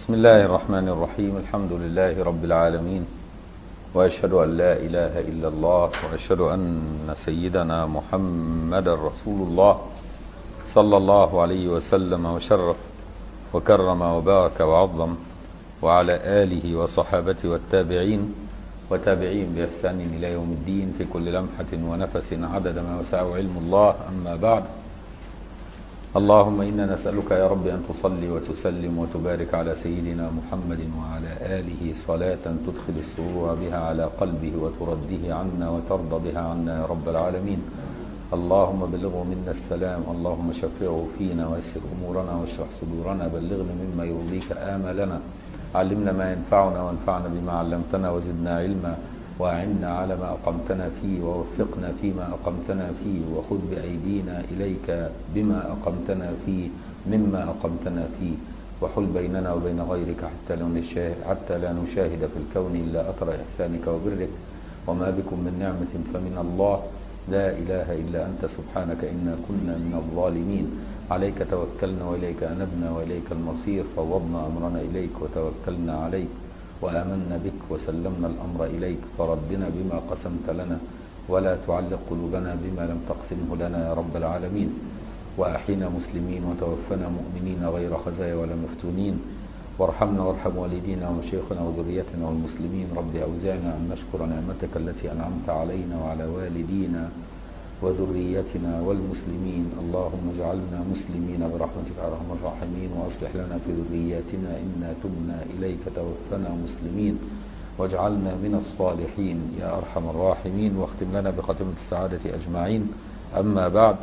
بسم الله الرحمن الرحيم الحمد لله رب العالمين وأشهد أن لا إله إلا الله وأشهد أن سيدنا محمد رسول الله صلى الله عليه وسلم وشرف وكرم وبارك وعظم وعلى آله وصحابته والتابعين وتابعين بإحسان إلى يوم الدين في كل لمحة ونفس عدد ما وسعه علم الله أما بعد اللهم إنا نسألك يا رب أن تصلي وتسلم وتبارك على سيدنا محمد وعلى آله صلاة تدخل السرور بها على قلبه وترده عنا وترضى بها عنا يا رب العالمين اللهم بلغه منا السلام اللهم شفعه فينا ويسر أمورنا واشرح صدورنا بلغنا مما يرضيك آملنا علمنا ما ينفعنا وانفعنا بما علمتنا وزدنا علما وأعنا على ما أقمتنا فيه ووفقنا فيما أقمتنا فيه وخذ بأيدينا إليك بما أقمتنا فيه مما أقمتنا فيه وحل بيننا وبين غيرك حتى لا نشاهد, حتى لا نشاهد في الكون إلا أثر إحسانك وبرك وما بكم من نعمة فمن الله لا إله إلا أنت سبحانك إنا كنا من الظالمين عليك توكلنا وإليك أنبنا وإليك المصير فوضنا أمرنا إليك وتوكلنا عليك وآمنا بك وسلمنا الأمر إليك فردنا بما قسمت لنا ولا تعلق قلوبنا بما لم تقسمه لنا يا رب العالمين وأحينا مسلمين وتوفنا مؤمنين غير خزايا ولا مفتونين وارحمنا وارحم والدينا ومشايخنا وذريتنا والمسلمين رب أوزعنا أن نشكر نعمتك التي أنعمت علينا وعلى والدينا وذريتنا والمسلمين اللهم اجعلنا مسلمين برحمتك يا ارحم الراحمين واصلح لنا في ذرياتنا انا تبنا اليك توفنا مسلمين واجعلنا من الصالحين يا ارحم الراحمين واختم لنا بخاتمه السعاده اجمعين اما بعد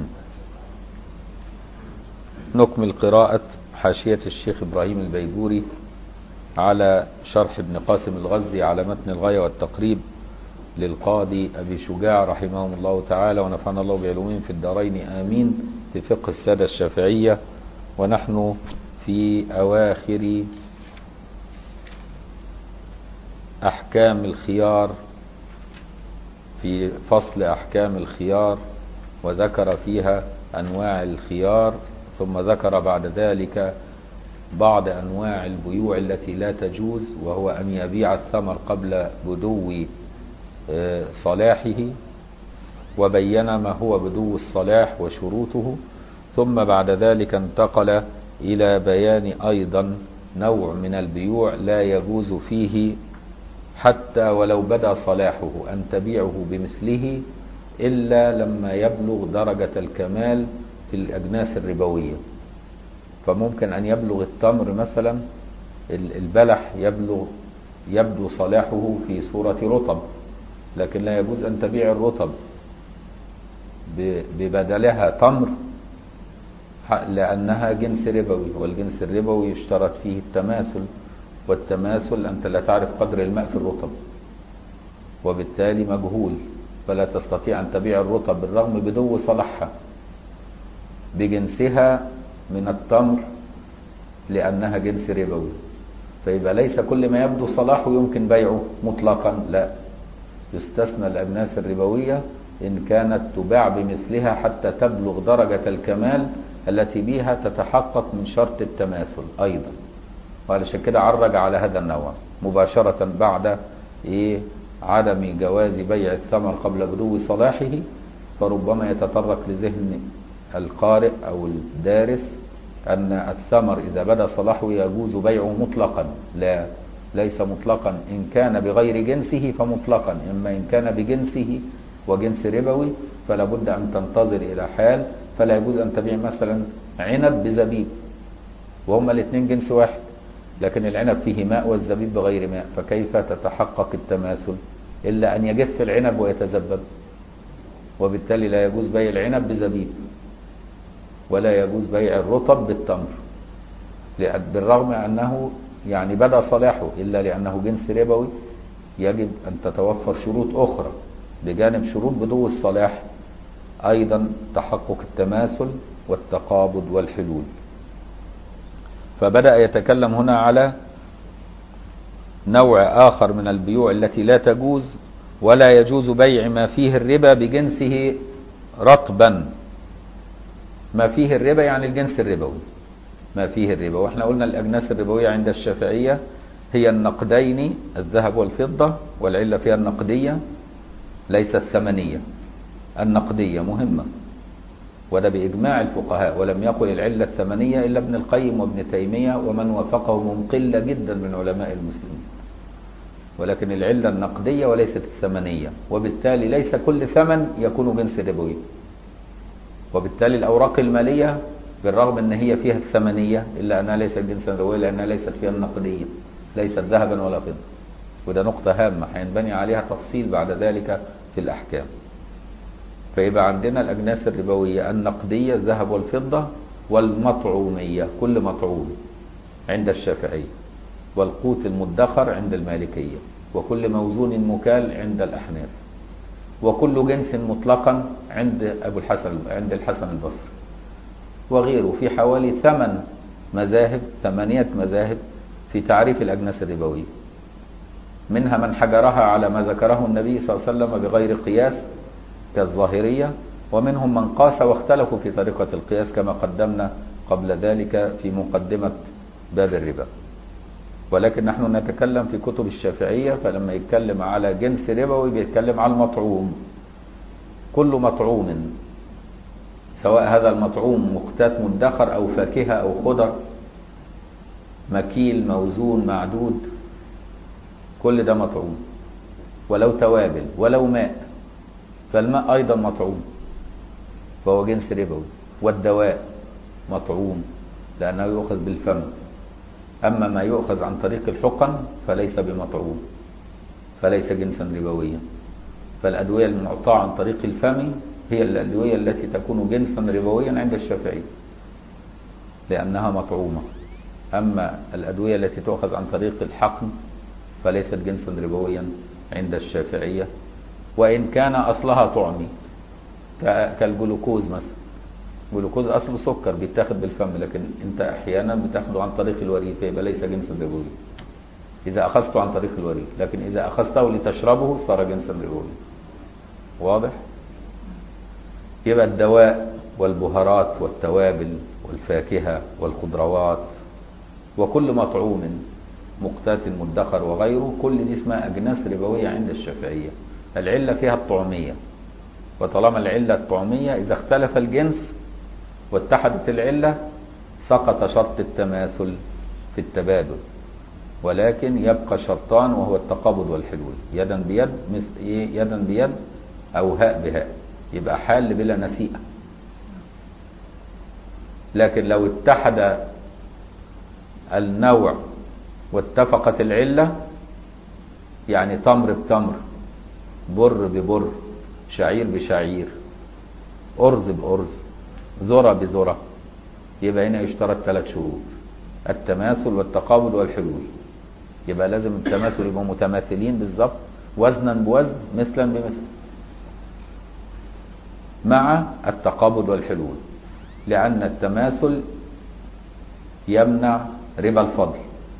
نكمل قراءه حاشيه الشيخ ابراهيم البيبوري على شرح ابن قاسم الغزي على متن الغايه والتقريب للقاضي أبي شجاع رحمه الله تعالى ونفعنا الله بعلومهم في الدارين آمين في فقه السادة الشافعية ونحن في أواخر أحكام الخيار في فصل أحكام الخيار وذكر فيها أنواع الخيار ثم ذكر بعد ذلك بعض أنواع البيوع التي لا تجوز وهو أن يبيع الثمر قبل بدو صلاحه وبين ما هو بدو الصلاح وشروطه ثم بعد ذلك انتقل إلى بيان أيضا نوع من البيوع لا يجوز فيه حتى ولو بدا صلاحه أن تبيعه بمثله إلا لما يبلغ درجة الكمال في الأجناس الربوية فممكن أن يبلغ التمر مثلا البلح يبلغ يبدو صلاحه في صورة رطب لكن لا يجوز أن تبيع الرطب ببدلها تمر لأنها جنس ربوي والجنس الربوي يشترط فيه التماثل والتماثل أنت لا تعرف قدر الماء في الرطب وبالتالي مجهول فلا تستطيع أن تبيع الرطب بالرغم بدو صلاحها بجنسها من التمر لأنها جنس ربوي فيبقى ليس كل ما يبدو صلاحه يمكن بيعه مطلقا لا يستثنى الأجناس الربوية إن كانت تباع بمثلها حتى تبلغ درجة الكمال التي بها تتحقق من شرط التماثل أيضا وعلشان كده عرج على هذا النوع مباشرة بعد إيه عدم جواز بيع الثمر قبل بدو صلاحه فربما يتطرق لذهن القارئ أو الدارس أن الثمر إذا بدا صلاحه يجوز بيعه مطلقا لا ليس مطلقا إن كان بغير جنسه فمطلقا إما إن كان بجنسه وجنس ربوي فلا بد أن تنتظر إلى حال فلا يجوز أن تبيع مثلا عنب بزبيب وهما الاثنين جنس واحد لكن العنب فيه ماء والزبيب بغير ماء فكيف تتحقق التماثل إلا أن يجف العنب ويتذبب وبالتالي لا يجوز بيع العنب بزبيب ولا يجوز بيع الرطب بالتمر بالرغم أنه يعني بدا صلاحه إلا لأنه جنس ربوي يجب أن تتوفر شروط أخرى بجانب شروط بدو الصلاح أيضا تحقق التماثل والتقابض والحلول فبدأ يتكلم هنا على نوع آخر من البيوع التي لا تجوز ولا يجوز بيع ما فيه الربا بجنسه رطبا ما فيه الربا يعني الجنس الربوي ما فيه الربا واحنا قلنا الأجناس الربوية عند الشافعية هي النقدين الذهب والفضة والعلة فيها النقدية ليس الثمنية النقدية مهمة وده بإجماع الفقهاء ولم يقل العلة الثمنية إلا ابن القيم وابن تيمية ومن وافقهم قلة جدا من علماء المسلمين ولكن العلة النقدية وليست الثمنية وبالتالي ليس كل ثمن يكون جنس ربوي وبالتالي الأوراق المالية بالرغم أن هي فيها الثمنية إلا أنها ليست جنسا ربويا لأنها ليست فيها النقدية ليست ذهبا ولا فضة وده نقطة هامة هينبني عليها تفصيل بعد ذلك في الأحكام فيبقى عندنا الأجناس الربوية النقدية الذهب والفضة والمطعومية كل مطعوم عند الشافعية والقوت المدخر عند المالكية وكل موزون مكال عند الأحناف وكل جنس مطلقا عند أبو الحسن عند الحسن البصري وغيره في حوالي ثمان مذاهب ثمانية مذاهب في تعريف الأجناس الربوية منها من حجرها على ما ذكره النبي صلى الله عليه وسلم بغير قياس كالظاهرية ومنهم من قاس واختلفوا في طريقة القياس كما قدمنا قبل ذلك في مقدمة باب الربا ولكن نحن نتكلم في كتب الشافعية فلما يتكلم على جنس ربوي بيتكلم على المطعوم كل مطعوم سواء هذا المطعوم مقتات مدخر أو فاكهة أو خضر مكيل موزون معدود كل ده مطعوم ولو توابل ولو ماء فالماء أيضا مطعوم فهو جنس ربوي والدواء مطعوم لأنه يؤخذ بالفم أما ما يؤخذ عن طريق الحقن فليس بمطعوم فليس جنسا ربويا فالأدوية المعطاة عن طريق الفم هي الأدوية التي تكون جنسا ربويا عند الشافعي لأنها مطعومة أما الأدوية التي تؤخذ عن طريق الحقن فليست جنسا ربويا عند الشافعية وإن كان أصلها طعمي كالجلوكوز مثلا الجلوكوز أصله سكر بيتاخد بالفم لكن أنت أحيانا بتاخده عن طريق الوريد فيبقى ليس جنسا ربويا إذا أخذته عن طريق الوريد لكن إذا أخذته لتشربه صار جنسا ربويا واضح؟ يبقى الدواء والبهارات والتوابل والفاكهة والخضروات وكل مطعوم مقتات مدخر وغيره كل دي اسمها أجناس ربوية عند الشافعية العلة فيها الطعمية وطالما العلة الطعمية إذا اختلف الجنس واتحدت العلة سقط شرط التماثل في التبادل ولكن يبقى شرطان وهو التقابض والحلول يدا بيد مثل ايه يدا بيد او هاء بهاء يبقى حال بلا نسيئة لكن لو اتحد النوع واتفقت العلة يعني تمر بتمر بر ببر شعير بشعير أرز بأرز ذرة بذرة يبقى هنا يشترط ثلاث شروط التماثل والتقابل والحلول يبقى لازم التماثل يبقوا متماثلين بالظبط وزنا بوزن مثلا بمثل مع التقابض والحلول لأن التماثل يمنع ربا الفضل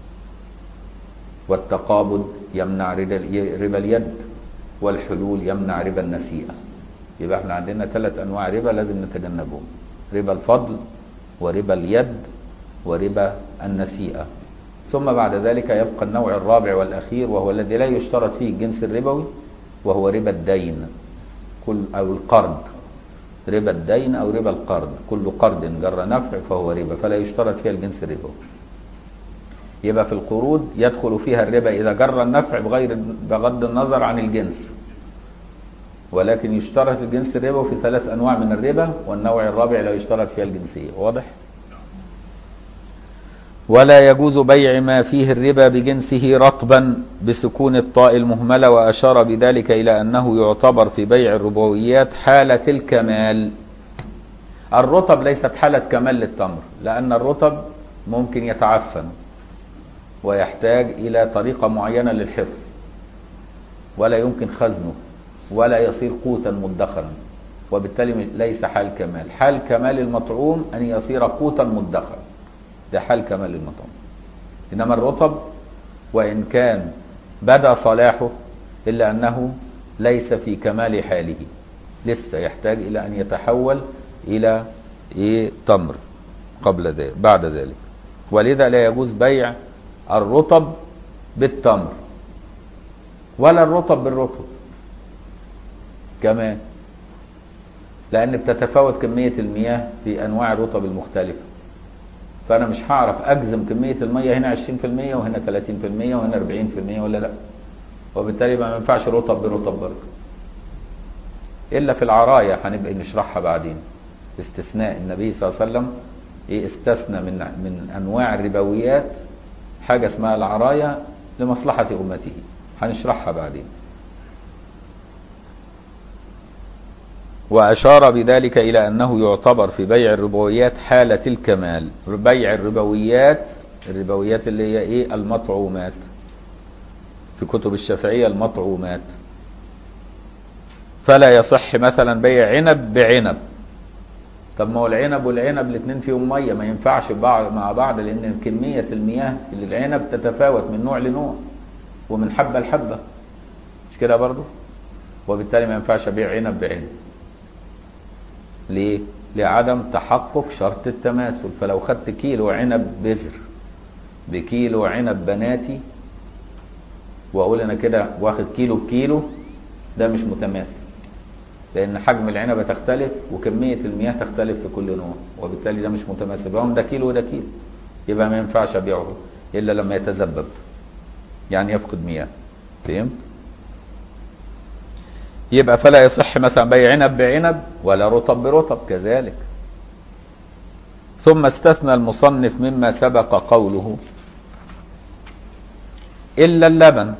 والتقابض يمنع ربا اليد والحلول يمنع ربا النسيئة يبقى احنا عندنا ثلاث أنواع ربا لازم نتجنبهم ربا الفضل وربا اليد وربا النسيئة ثم بعد ذلك يبقى النوع الرابع والأخير وهو الذي لا يشترط فيه الجنس الربوي وهو ربا الدين كل أو القرض ربا الدين أو ربا القرض كل قرض جر نفع فهو ربا فلا يشترط فيها الجنس الربوي يبقى في القروض يدخل فيها الربا إذا جر النفع بغير بغض النظر عن الجنس ولكن يشترط الجنس الربا في ثلاث أنواع من الربا والنوع الرابع لا يشترط فيها الجنسية واضح؟ ولا يجوز بيع ما فيه الربا بجنسه رطبا بسكون الطاء المهملة وأشار بذلك إلى أنه يعتبر في بيع الربويات حالة الكمال الرطب ليست حالة كمال للتمر لأن الرطب ممكن يتعفن ويحتاج إلى طريقة معينة للحفظ ولا يمكن خزنه ولا يصير قوتا مدخرا وبالتالي ليس حال كمال حال كمال المطعوم أن يصير قوتا مدخرا ده حال كمال المطعوم إنما الرطب وإن كان بدا صلاحه إلا أنه ليس في كمال حاله لسه يحتاج إلى أن يتحول إلى إيه تمر قبل ذلك بعد ذلك ولذا لا يجوز بيع الرطب بالتمر ولا الرطب بالرطب كمان لان بتتفاوت كمية المياه في انواع الرطب المختلفة فانا مش هعرف اجزم كمية المية هنا 20% وهنا 30% وهنا 40% ولا لا وبالتالي ما ينفعش رطب برطب برضه الا في العرايا هنبقى نشرحها بعدين استثناء النبي صلى الله عليه وسلم ايه استثنى من من انواع الربويات حاجه اسمها العرايا لمصلحه امته هنشرحها بعدين واشار بذلك الى انه يعتبر في بيع الربويات حاله الكمال بيع الربويات الربويات اللي هي ايه المطعومات في كتب الشافعيه المطعومات فلا يصح مثلا بيع عنب بعنب طب ما هو العنب والعنب الاثنين فيهم ميه ما ينفعش بعض مع بعض لان كميه المياه في العنب تتفاوت من نوع لنوع ومن حبه لحبه مش كده برضو وبالتالي ما ينفعش ابيع عنب بعنب ليه لعدم تحقق شرط التماثل فلو خدت كيلو عنب بذر بكيلو عنب بناتي واقول انا كده واخد كيلو بكيلو ده مش متماثل لان حجم العنبه تختلف وكميه المياه تختلف في كل نوع وبالتالي ده مش متماثل يبقى ده كيلو وده كيلو يبقى ما ينفعش ابيعه الا لما يتذبب يعني يفقد مياه فهمت يبقى فلا يصح مثلا بيع عنب بعنب ولا رطب برطب كذلك ثم استثنى المصنف مما سبق قوله إلا اللبن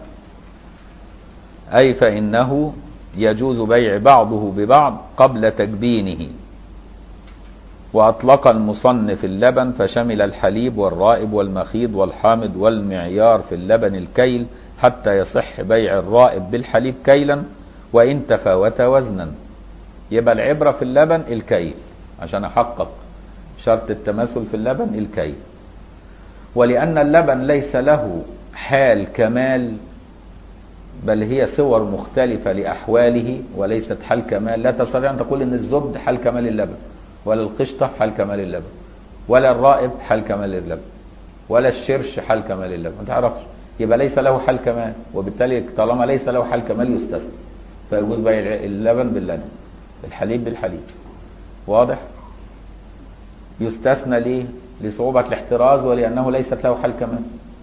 أي فإنه يجوز بيع بعضه ببعض قبل تجبينه وأطلق المصنف اللبن فشمل الحليب والرائب والمخيض والحامض والمعيار في اللبن الكيل حتى يصح بيع الرائب بالحليب كيلا وإن تفاوت وزنا يبقى العبرة في اللبن الكيل عشان أحقق شرط التماثل في اللبن الكيل ولأن اللبن ليس له حال كمال بل هي صور مختلفة لأحواله وليست حال كمال لا تستطيع أن تقول أن الزبد حال كمال اللبن ولا القشطة حال كمال اللبن ولا الرائب حال كمال اللبن ولا الشرش حال كمال اللبن ما تعرفش يبقى ليس له حال كمال وبالتالي طالما ليس له حال كمال يستثنى فيجوز بيع اللبن باللبن الحليب بالحليب واضح يستثنى ليه لصعوبة الاحتراز ولأنه ليست له حال كمال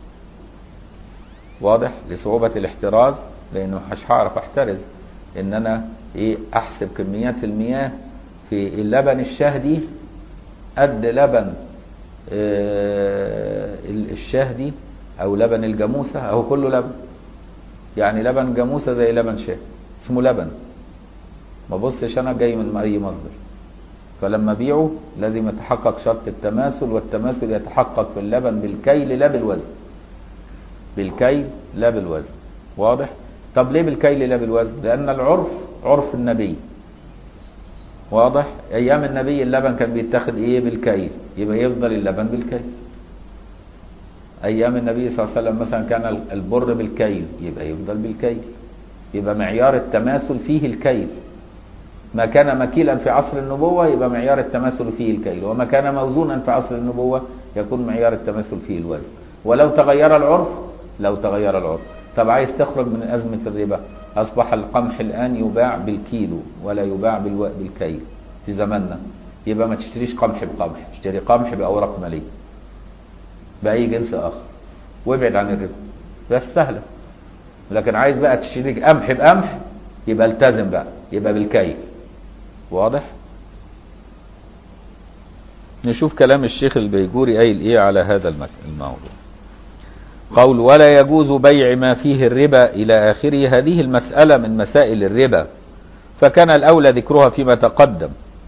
واضح لصعوبة الاحتراز لأنه مش هعرف احترز إن أنا إيه أحسب كميات المياه في اللبن الشهدي قد لبن آه الشهدي أو لبن الجاموسة أهو كله لبن يعني لبن جاموسة زي لبن شهد اسمه لبن ما بصش أنا جاي من أي مصدر فلما بيعه لازم يتحقق شرط التماثل والتماثل يتحقق في اللبن بالكيل لا بالوزن بالكيل لا بالوزن واضح طب ليه بالكيل لا بالوزن لان العرف عرف النبي واضح ايام النبي اللبن كان بيتاخد ايه بالكيل يبقى يفضل اللبن بالكيل ايام النبي صلى الله عليه وسلم مثلا كان البر بالكيل يبقى يفضل بالكيل يبقى معيار التماثل فيه الكيل ما كان مكيلا في عصر النبوة يبقى معيار التماثل فيه الكيل وما كان موزونا في عصر النبوة يكون معيار التماثل فيه الوزن ولو تغير العرف لو تغير العرف طب عايز تخرج من أزمة الربا أصبح القمح الآن يباع بالكيلو ولا يباع بالو... بالكيل في زماننا يبقى ما تشتريش قمح بقمح اشتري قمح بأوراق مالية بأي جنس آخر وابعد عن الربا بس سهلة لكن عايز بقى تشتري قمح بقمح يبقى التزم بقى يبقى بالكيل واضح نشوف كلام الشيخ البيجوري قايل ايه على هذا الموضوع قول ولا يجوز بيع ما فيه الربا إلى آخره هذه المسألة من مسائل الربا فكان الأولى ذكرها فيما تقدم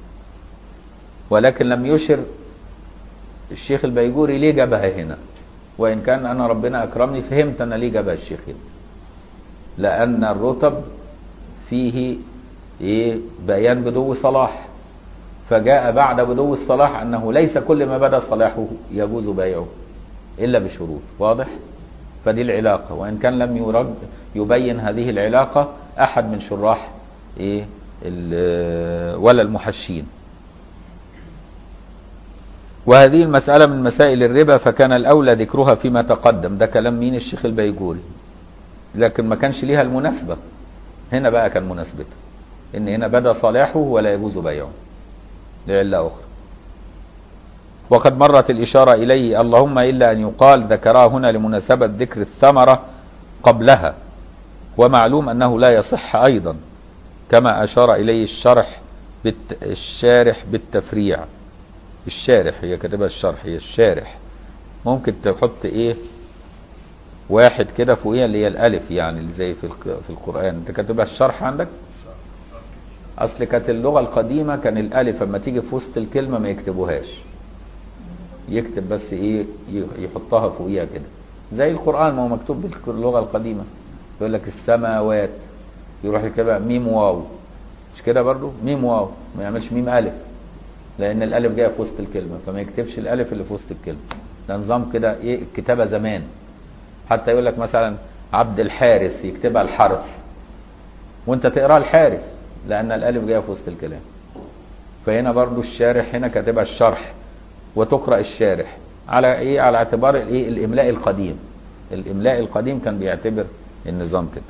ولكن لم يشر الشيخ البيجوري ليه جابها هنا وإن كان أنا ربنا أكرمني فهمت أنا ليه جابها الشيخ هنا لأن الرطب فيه إيه بيان بدو صلاح فجاء بعد بدو الصلاح أنه ليس كل ما بدا صلاحه يجوز بيعه إلا بشروط واضح فدي العلاقة وإن كان لم يرد يبين هذه العلاقة أحد من شراح إيه ولا المحشين وهذه المسألة من مسائل الربا فكان الأولى ذكرها فيما تقدم ده كلام مين الشيخ البيجوري لكن ما كانش ليها المناسبة هنا بقى كان مناسبتها إن هنا بدا صلاحه ولا يجوز بيعه لعلة أخرى وقد مرت الإشارة إليه اللهم إلا أن يقال ذكرها هنا لمناسبة ذكر الثمرة قبلها ومعلوم أنه لا يصح أيضا كما أشار إليه الشرح بالت... الشارح بالتفريع الشارح هي كاتبها الشرح هي الشارح ممكن تحط ايه واحد كده فوقيها اللي هي الالف يعني اللي زي في الق- في القران انت كاتبها الشرح عندك اصل كانت اللغه القديمه كان الالف لما تيجي في وسط الكلمه ما يكتبوهاش يكتب بس ايه ي- يحطها فوقيها كده زي القران ما هو مكتوب باللغه القديمه يقول لك السماوات يروح يكتبها ميم واو مش كده برضو ميم واو ما يعملش ميم الف لان الالف جايه في وسط الكلمه فما يكتبش الالف اللي في وسط الكلمه ده نظام كده ايه الكتابه زمان حتى يقول لك مثلا عبد الحارث يكتبها الحرف وانت تقراها الحارث لان الالف جايه في وسط الكلام فهنا برضو الشارح هنا كاتبها الشرح وتقرا الشارح على ايه على اعتبار الايه الاملاء القديم الاملاء القديم كان بيعتبر النظام كده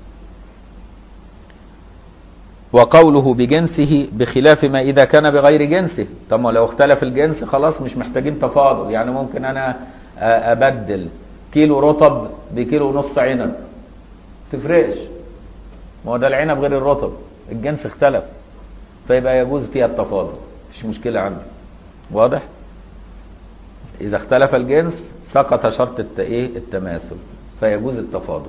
وقوله بجنسه بخلاف ما إذا كان بغير جنسه طب ما لو اختلف الجنس خلاص مش محتاجين تفاضل يعني ممكن أنا أ- أبدل كيلو رطب بكيلو ونص عنب تفرقش ما هو ده العنب غير الرطب الجنس اختلف فيبقى يجوز فيها التفاضل مش مشكلة عندي واضح إذا اختلف الجنس سقط شرط الت- إيه التماثل فيجوز التفاضل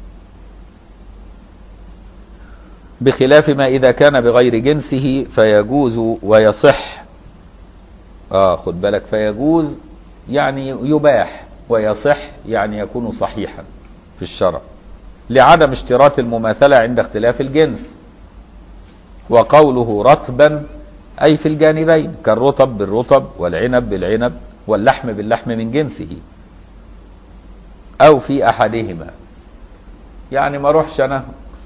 بخلاف ما إذا كان بغير جنسه فيجوز ويصح آه خد بالك فيجوز يعني يباح ويصح يعني يكون صحيحا في الشرع لعدم اشتراط المماثلة عند اختلاف الجنس وقوله رطبا أي في الجانبين كالرطب بالرطب والعنب بالعنب واللحم باللحم من جنسه أو في أحدهما يعني ما اروحش أنا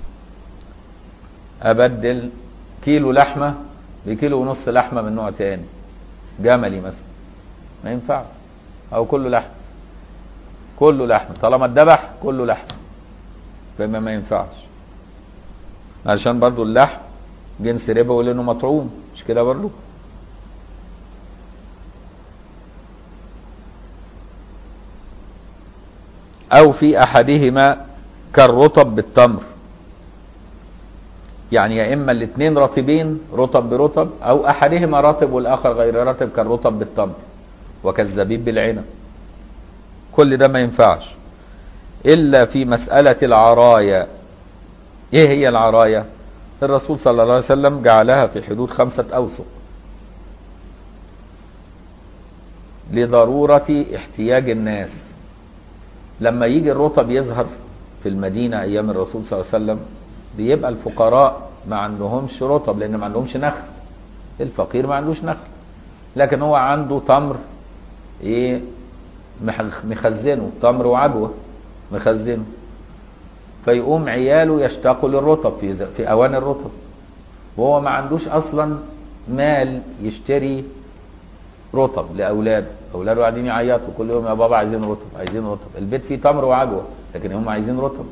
ابدل كيلو لحمه بكيلو ونص لحمه من نوع تاني جملي مثلا ما ينفعش او كله لحم كله لحم طالما اتذبح كله لحم فما ما ينفعش عشان برضو اللحم جنس ربوي لانه مطعوم مش كده برضو او في احدهما كالرطب بالتمر يعني يا اما الاثنين رطبين رطب برطب او احدهما رطب والاخر غير رطب كالرطب بالتمر وكالزبيب بالعنب كل ده ما ينفعش الا في مساله العرايا ايه هي العرايا الرسول صلى الله عليه وسلم جعلها في حدود خمسه اوسق لضروره احتياج الناس لما يجي الرطب يظهر في المدينه ايام الرسول صلى الله عليه وسلم بيبقى الفقراء ما عندهمش رطب لان ما عندهمش نخل الفقير ما عندوش نخل لكن هو عنده تمر ايه مح- مخزنه تمر وعجوه مخزنه فيقوم عياله يشتاقوا للرطب في ز- في اوان الرطب وهو ما عندوش اصلا مال يشتري رطب لاولاده اولاده قاعدين يعيطوا كل يوم يا بابا عايزين رطب عايزين رطب البيت فيه تمر وعجوه لكن هم عايزين رطب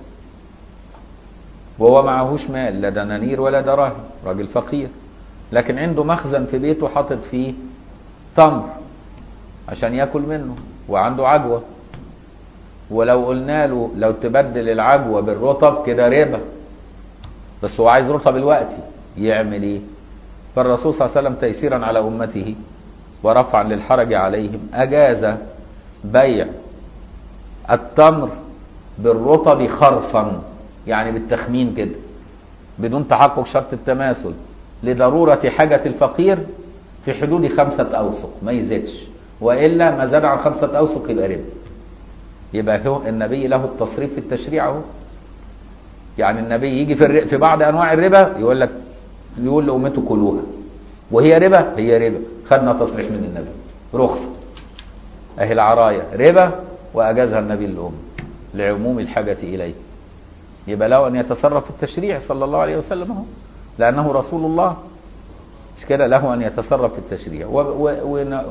وهو معهوش مال لا دنانير ولا دراهم راجل فقير لكن عنده مخزن في بيته حاطط فيه تمر عشان ياكل منه وعنده عجوه ولو قلنا له لو تبدل العجوه بالرطب كده ربا بس هو عايز رطب الوقت يعمل ايه فالرسول صلى الله عليه وسلم تيسيرا على امته ورفعا للحرج عليهم اجاز بيع التمر بالرطب خرصا يعني بالتخمين كده بدون تحقق شرط التماثل لضرورة حاجة الفقير في حدود خمسة أوسق ما يزيدش وإلا ما زاد عن خمسة أوسق يبقى ربا يبقى هو النبي له التصريف في التشريع اهو يعني النبي يجي في الر... في بعض انواع الربا يقول لك يقول لامته كلوها وهي ربا هي ربا خدنا تصريح من النبي رخصه اهي العرايا ربا واجازها النبي للامه لعموم الحاجه اليه يبقى له ان يتصرف في التشريع صلى الله عليه وسلم اهو لانه رسول الله مش كده له ان يتصرف في التشريع و و ون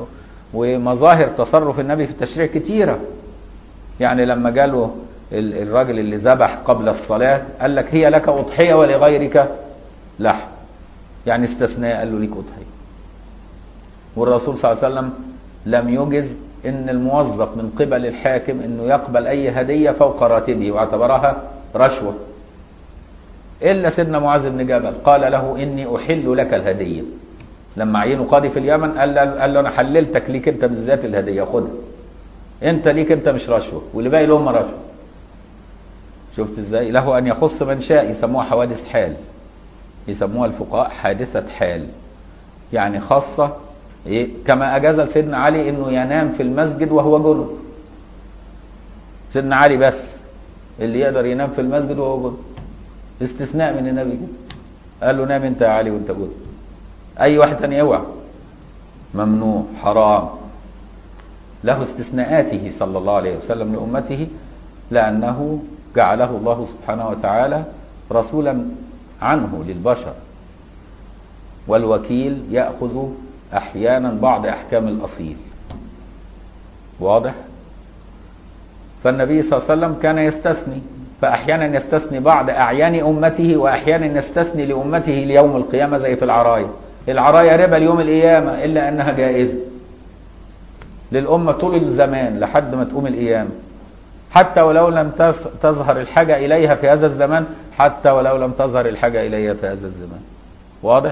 ومظاهر تصرف النبي في التشريع كتيرة يعني لما جاله ال- الراجل اللي ذبح قبل الصلاة قال لك هي لك أضحية ولغيرك لحم يعني استثناء قال له ليك أضحية والرسول صلى الله عليه وسلم لم يجز ان الموظف من قبل الحاكم انه يقبل اي هدية فوق راتبه واعتبرها رشوة الا سيدنا معاذ بن جبل قال له اني احل لك الهدية لما عينه قاضي في اليمن قال له, قال له انا حللتك ليك انت بالذات الهدية خدها انت ليك انت مش رشوة واللي باقي لهم رشوة شفت ازاي له ان يخص من شاء يسموها حوادث حال يسموها الفقهاء حادثة حال يعني خاصة إيه؟ كما أجاز لسيدنا علي إنه ينام في المسجد وهو جنب سيدنا علي بس اللي يقدر ينام في المسجد وهو جنب استثناء من النبي كده قال له نام انت يا علي وانت جنب اي واحد تاني اوعى ممنوع حرام له استثناءاته صلى الله عليه وسلم لأمته لأنه جعله الله سبحانه وتعالى رسولا عنه للبشر والوكيل يأخذ أحيانا بعض أحكام الأصيل واضح فالنبي صلى الله عليه وسلم كان يستثني فأحيانا يستثني بعض أعيان أمته وأحيانا يستثني لأمته ليوم القيامة زي في العراية العراية ربا ليوم القيامة إلا أنها جائزة للأمة طول الزمان لحد ما تقوم القيامة حتى ولو لم تظهر الحاجة إليها في هذا الزمان حتى ولو لم تظهر الحاجة إليها في هذا الزمان واضح؟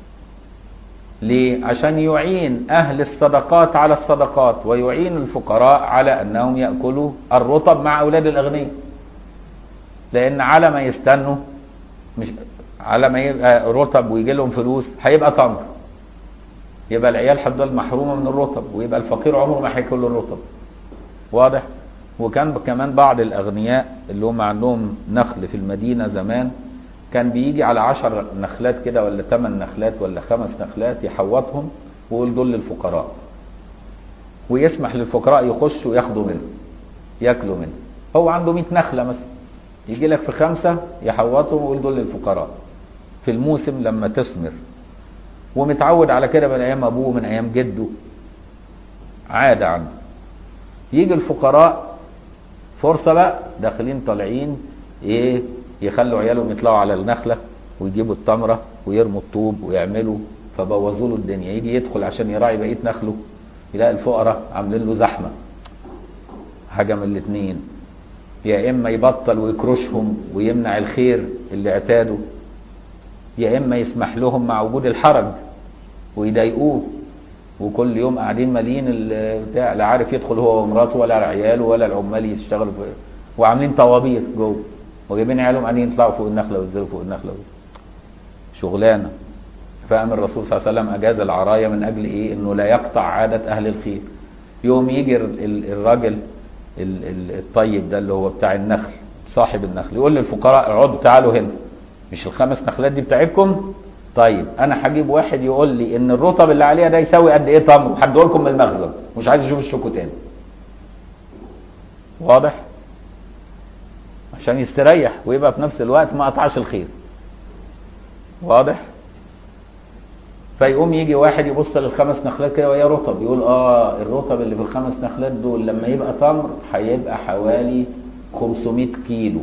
ليه؟ عشان يعين أهل الصدقات على الصدقات ويعين الفقراء على أنهم يأكلوا الرطب مع أولاد الأغنياء لأن على ما يستنوا مش على ما يبقى رطب ويجي لهم فلوس هيبقى تمر يبقى العيال هتفضل محرومة من الرطب ويبقى الفقير عمره ما هياكل الرطب واضح؟ وكان كمان بعض الأغنياء اللي هم عندهم نخل في المدينة زمان كان بيجي على عشر نخلات كده ولا ثمان نخلات ولا خمس نخلات يحوطهم ويقول دول للفقراء ويسمح للفقراء يخشوا وياخدوا منه ياكلوا منه هو عنده 100 نخلة مثلا يجي لك في خمسة يحوطهم ويقول دول للفقراء في الموسم لما تثمر ومتعود على كده من ايام ابوه من ايام جده عادة عنده يجي الفقراء فرصة بقى داخلين طالعين ايه يخلوا عيالهم يطلعوا على النخلة ويجيبوا التمرة ويرموا الطوب ويعملوا فبوظوا له الدنيا يجي يدخل عشان يراعي بقية نخله يلاقي الفقراء عاملين له زحمة حاجة من الاتنين يا إما يبطل ويكرشهم ويمنع الخير اللي اعتادوا يا إما يسمح لهم مع وجود الحرج ويضايقوه وكل يوم قاعدين مالين بتاع لا عارف يدخل هو ومراته ولا عياله ولا العمال يشتغلوا وعاملين طوابير جوه وجايبين عيالهم قاعدين يطلعوا فوق النخله وينزلوا فوق النخله شغلانه فقام الرسول صلى الله عليه وسلم اجاز العرايه من اجل ايه؟ انه لا يقطع عاده اهل الخير. يوم يجي الراجل الطيب ده اللي هو بتاع النخل صاحب النخل يقول للفقراء اقعدوا تعالوا هنا مش الخمس نخلات دي بتاعتكم؟ طيب انا هجيب واحد يقول لي ان الرطب اللي عليها ده يساوي قد ايه تمر وهديه لكم من المخزن مش عايز اشوف الشوكو تاني. واضح؟ عشان يستريح ويبقى في نفس الوقت ما قطعش الخير واضح فيقوم يجي واحد يبص للخمس نخلات كده وهي رطب يقول اه الرطب اللي في الخمس نخلات دول لما يبقى تمر هيبقى حوالي 500 كيلو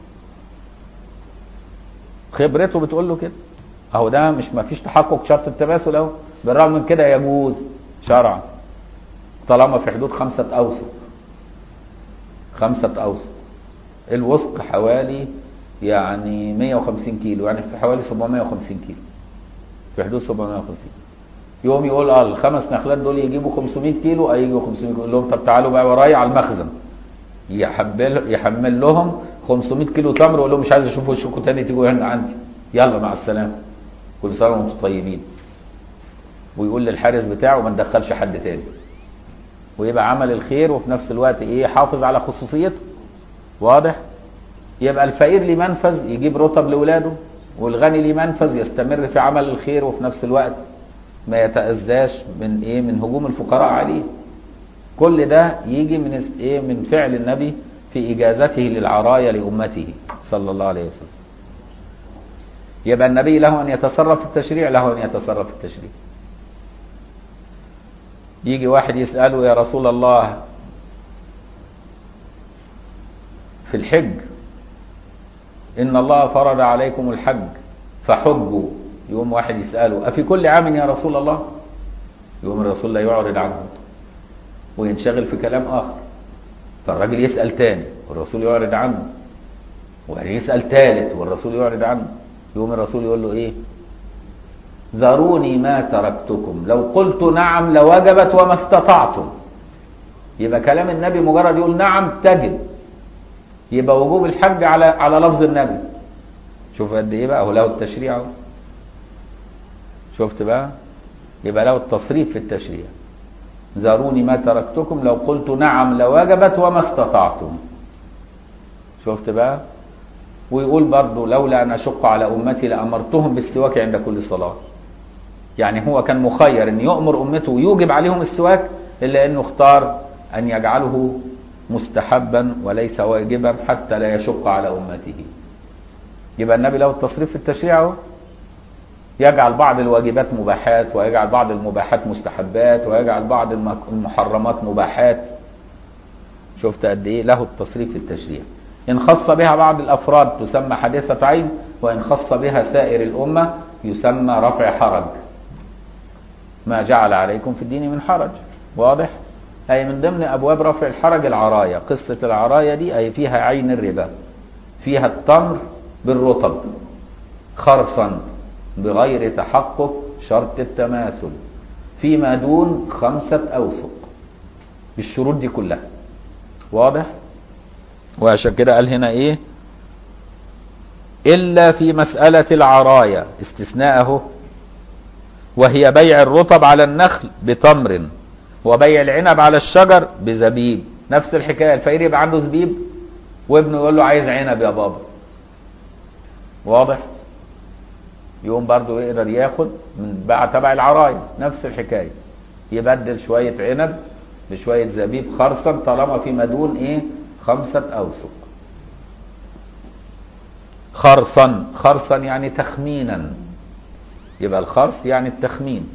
خبرته بتقول له كده اهو ده مش ما فيش تحقق شرط التماثل اهو بالرغم من كده يجوز شرعا طالما في حدود خمسة أوسط خمسة أوسط الوسط حوالي يعني 150 كيلو يعني في حوالي 750 كيلو في حدود 750 يوم يقول اه الخمس نخلات دول يجيبوا 500 كيلو اي يجيبوا 500 كيلو يقول لهم طب تعالوا بقى ورايا على المخزن يحمل يحمل لهم 500 كيلو تمر ويقول لهم مش عايز اشوف وشكم تاني تيجوا هنا عندي يلا مع السلامه كل سنه وانتم طيبين ويقول للحارس بتاعه ما تدخلش حد تاني ويبقى عمل الخير وفي نفس الوقت ايه حافظ على خصوصيته واضح يبقى الفقير ليه منفذ يجيب رطب لاولاده والغني ليه منفذ يستمر في عمل الخير وفي نفس الوقت ما يتأذاش من ايه من هجوم الفقراء عليه كل ده يجي من ايه من فعل النبي في اجازته للعرايا لامته صلى الله عليه وسلم يبقى النبي له ان يتصرف في التشريع له ان يتصرف في التشريع يجي واحد يسأله يا رسول الله في الحج إن الله فرض عليكم الحج فحجوا يقوم واحد يسأله أفي كل عام يا رسول الله يقوم الرسول لا يعرض عنه وينشغل في كلام آخر فالراجل يسأل تاني والرسول يعرض عنه ويسأل تالت والرسول يعرض عنه يقوم الرسول يقول له ايه ذروني ما تركتكم لو قلت نعم لوجبت وما استطعتم يبقى كلام النبي مجرد يقول نعم تجب يبقى وجوب الحج على على لفظ النبي شوف قد ايه بقى هو له التشريع اهو شفت بقى يبقى له التصريف في التشريع ذروني ما تركتكم لو قلت نعم لوجبت وما استطعتم شفت بقى ويقول برضه لولا ان اشق على امتي لامرتهم بالسواك عند كل صلاه يعني هو كان مخير ان يؤمر امته ويوجب عليهم السواك الا انه اختار ان يجعله مستحبا وليس واجبا حتى لا يشق على امته يبقى النبي له التصريف في التشريع اهو يجعل بعض الواجبات مباحات ويجعل بعض المباحات مستحبات ويجعل بعض المحرمات مباحات شفت قد ايه له التصريف في التشريع ان خص بها بعض الافراد تسمى حادثه عين وان خص بها سائر الامه يسمى رفع حرج ما جعل عليكم في الدين من حرج واضح اي من ضمن ابواب رفع الحرج العرايا قصه العرايا دي اي فيها عين الربا فيها التمر بالرطب خرصا بغير تحقق شرط التماثل فيما دون خمسة أوسق بالشروط دي كلها واضح وعشان كده قال هنا ايه إلا في مسألة العرايا استثناءه وهي بيع الرطب على النخل بتمر وبيع العنب على الشجر بزبيب نفس الحكاية الفقير يبقى عنده زبيب وابنه يقول له عايز عنب يا بابا واضح يقوم برضه يقدر ياخد من باع تبع العرايا نفس الحكايه يبدل شويه عنب بشويه زبيب خرصا طالما في مدون ايه خمسه اوسق خرصا خرصا يعني تخمينا يبقى الخرص يعني التخمين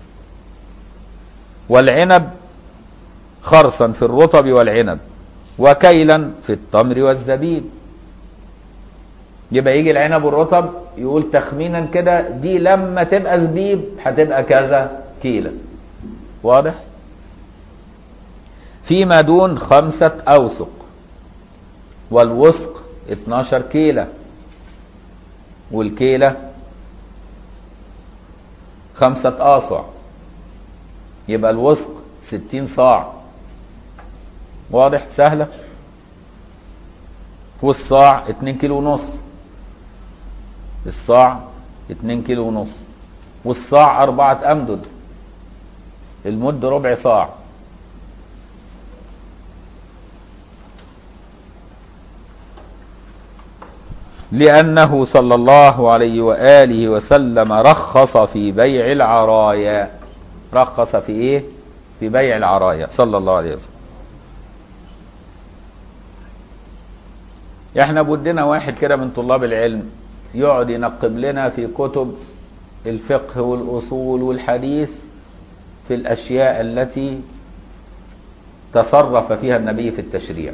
والعنب خرصا في الرطب والعنب وكيلا في التمر والزبيب يبقى يجي العنب والرطب يقول تخمينا كده دي لما تبقى زبيب هتبقى كذا كيلة واضح فيما دون خمسة أوسق والوسق 12 كيلة والكيلة خمسة آصع يبقى الوسق 60 صاع واضح سهلة والصاع 2 كيلو ونص الصاع 2 كيلو ونص والصاع أربعة أمدد المد ربع صاع لأنه صلى الله عليه وآله وسلم رخص في بيع العرايا رخص في إيه؟ في بيع العرايا صلى الله عليه وسلم احنا بدنا واحد كده من طلاب العلم يقعد ينقب لنا في كتب الفقه والأصول والحديث في الأشياء التي تصرف فيها النبي في التشريع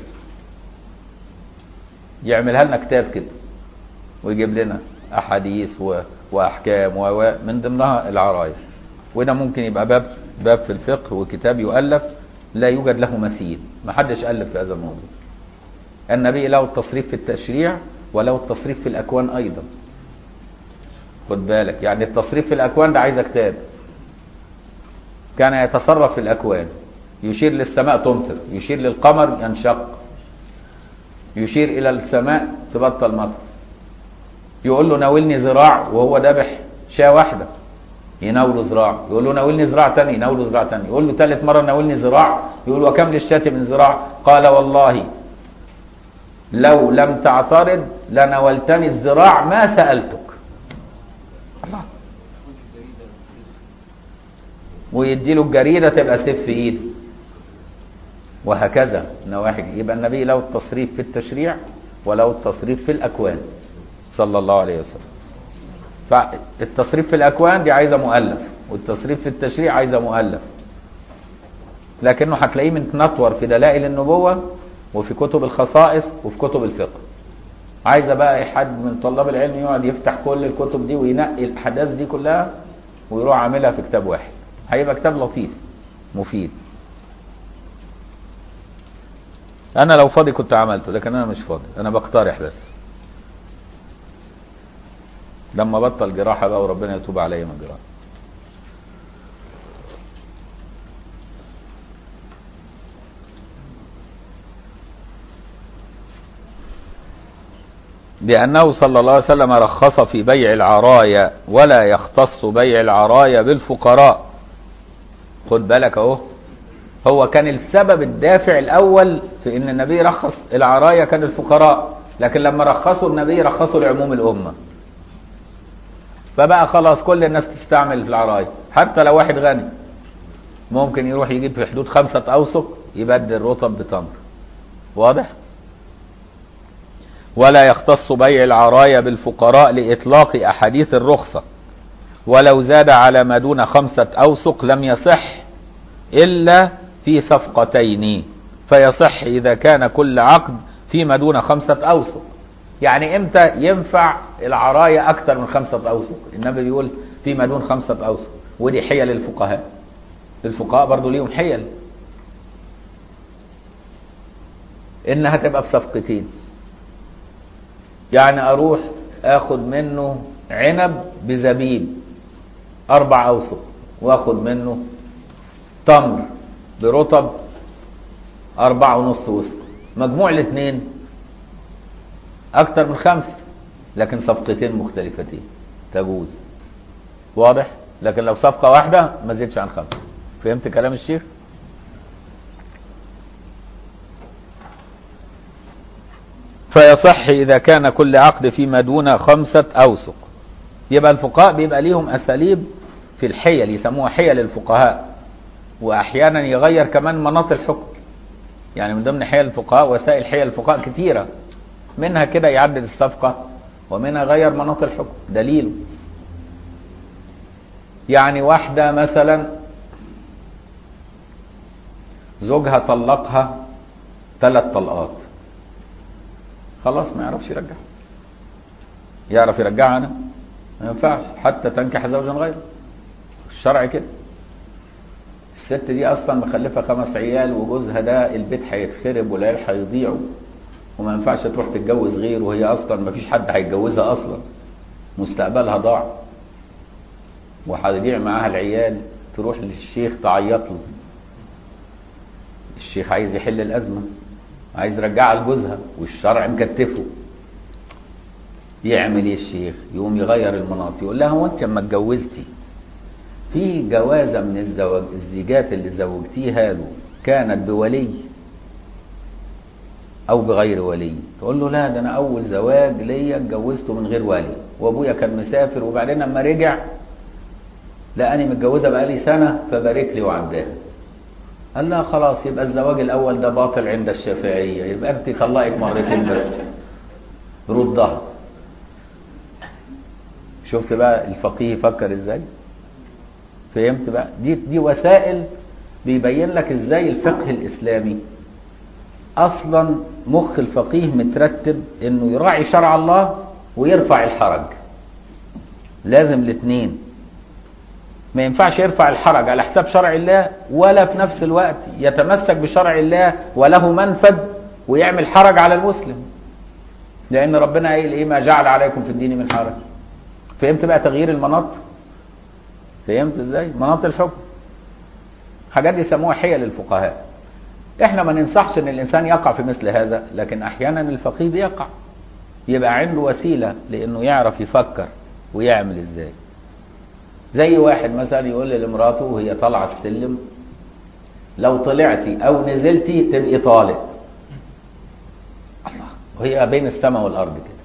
يعملها لنا كتاب كده ويجيب لنا أحاديث و... وأحكام و... من ضمنها العرايا وده ممكن يبقى باب باب في الفقه وكتاب يؤلف لا يوجد له مثيل ما حدش ألف في هذا الموضوع النبي له التصريف في التشريع وله التصريف في الأكوان أيضا خد بالك يعني التصريف في الأكوان ده عايز كتاب كان يتصرف في الأكوان يشير للسماء تمطر يشير للقمر ينشق يشير إلى السماء تبطل مطر يقول له ناولني ذراع وهو ذبح شاة واحدة يناوله ذراع يقول له ناولني ذراع تاني يناوله ذراع تاني يقول له ثالث مرة ناولني ذراع يقول وكم للشاة من ذراع قال والله لو لم تعترض لنولتني الذراع ما سألتك الله ويديله الجريدة تبقى سيف في ايده وهكذا نواحي يبقى النبي له التصريف في التشريع وله التصريف في الأكوان صلى الله عليه وسلم فالتصريف في الأكوان دي عايزة مؤلف والتصريف في التشريع عايزة مؤلف لكنه هتلاقيه متنطور في دلائل النبوة وفي كتب الخصائص وفي كتب الفقه عايزة بقى حد من طلاب العلم يقعد يفتح كل الكتب دي وينقي الأحداث دي كلها ويروح عاملها في كتاب واحد هيبقى كتاب لطيف مفيد انا لو فاضي كنت عملته لكن انا مش فاضي انا بقترح بس لما بطل جراحة بقى وربنا يتوب عليا من الجراحة بأنه صلى الله عليه وسلم رخص في بيع العرايا ولا يختص بيع العرايا بالفقراء خد بالك اهو هو كان السبب الدافع الاول في ان النبي رخص العرايا كان الفقراء لكن لما رخصوا النبي رخصوا لعموم الامه فبقى خلاص كل الناس تستعمل في العرايا حتى لو واحد غني ممكن يروح يجيب في حدود خمسة أوسق يبدل رطب بتمر واضح ولا يختص بيع العرايا بالفقراء لإطلاق أحاديث الرخصة ولو زاد على ما دون خمسة أوسق لم يصح إلا في صفقتين فيصح إذا كان كل عقد فيما دون خمسة أوسق يعني إمتى ينفع العرايا أكثر من خمسة أوسق النبي بيقول فيما دون خمسة أوسق ودي حيل الفقهاء الفقهاء برضو ليهم حيل إنها تبقى بصفقتين يعني أروح آخد منه عنب بزبيب أربع أوسق وآخد منه تمر برطب أربعة ونص وسق مجموع الاثنين أكتر من خمسة لكن صفقتين مختلفتين تجوز واضح لكن لو صفقة واحدة ما زيدش عن خمسة فهمت كلام الشيخ فيصح إذا كان كل عقد فيما دون خمسة أوسق يبقى الفقهاء بيبقى ليهم أساليب في الحيل يسموها حيل الفقهاء وأحيانا يغير كمان مناط الحكم يعني من ضمن حيل الفقهاء وسائل حيل الفقهاء كتيرة منها كده يعدد الصفقة ومنها غير مناط الحكم دليله يعني واحدة مثلا زوجها طلقها ثلاث طلقات خلاص ما يعرفش يرجعها يعرف يرجعها انا ما ينفعش حتى تنكح زوجا غيره الشرع كده الست دي اصلا مخلفه خمس عيال وجوزها ده البيت هيتخرب والعيال هيضيعوا وما ينفعش تروح تتجوز غيره وهي اصلا ما فيش حد هيتجوزها اصلا مستقبلها ضاع وهيضيع معاها العيال تروح للشيخ تعيط له الشيخ عايز يحل الازمه عايز يرجعها لجوزها والشرع مكتفه يعمل ايه الشيخ يقوم يغير المناط يقول لها هو انت لما اتجوزتي في جوازه من الزواج الزيجات اللي زوجتيها له كانت بولي او بغير ولي تقول له لا ده انا اول زواج ليا اتجوزته من غير ولي وابويا كان مسافر وبعدين لما رجع لقاني متجوزه بقالي سنه فبارك لي وعداها قال لها خلاص يبقى الزواج الاول ده باطل عند الشافعيه يبقى انت طلقك مرتين بس ردها شفت بقى الفقيه يفكر ازاي فهمت بقى دي دي وسائل بيبين لك ازاي الفقه الاسلامي اصلا مخ الفقيه مترتب انه يراعي شرع الله ويرفع الحرج لازم الاثنين ما ينفعش يرفع الحرج على حساب شرع الله ولا في نفس الوقت يتمسك بشرع الله وله منفذ ويعمل حرج على المسلم لان ربنا قايل ايه ما جعل عليكم في الدين من حرج فهمت بقى تغيير المناط فهمت ازاي مناط الحكم حاجات دي يسموها حيل الفقهاء احنا ما ننصحش ان الانسان يقع في مثل هذا لكن احيانا الفقيه بيقع يبقى عنده وسيله لانه يعرف يفكر ويعمل ازاي زي واحد مثلا يقول لمراته وهي طالعه السلم لو طلعتي او نزلتي تبقي طالق الله وهي بين السماء والارض كده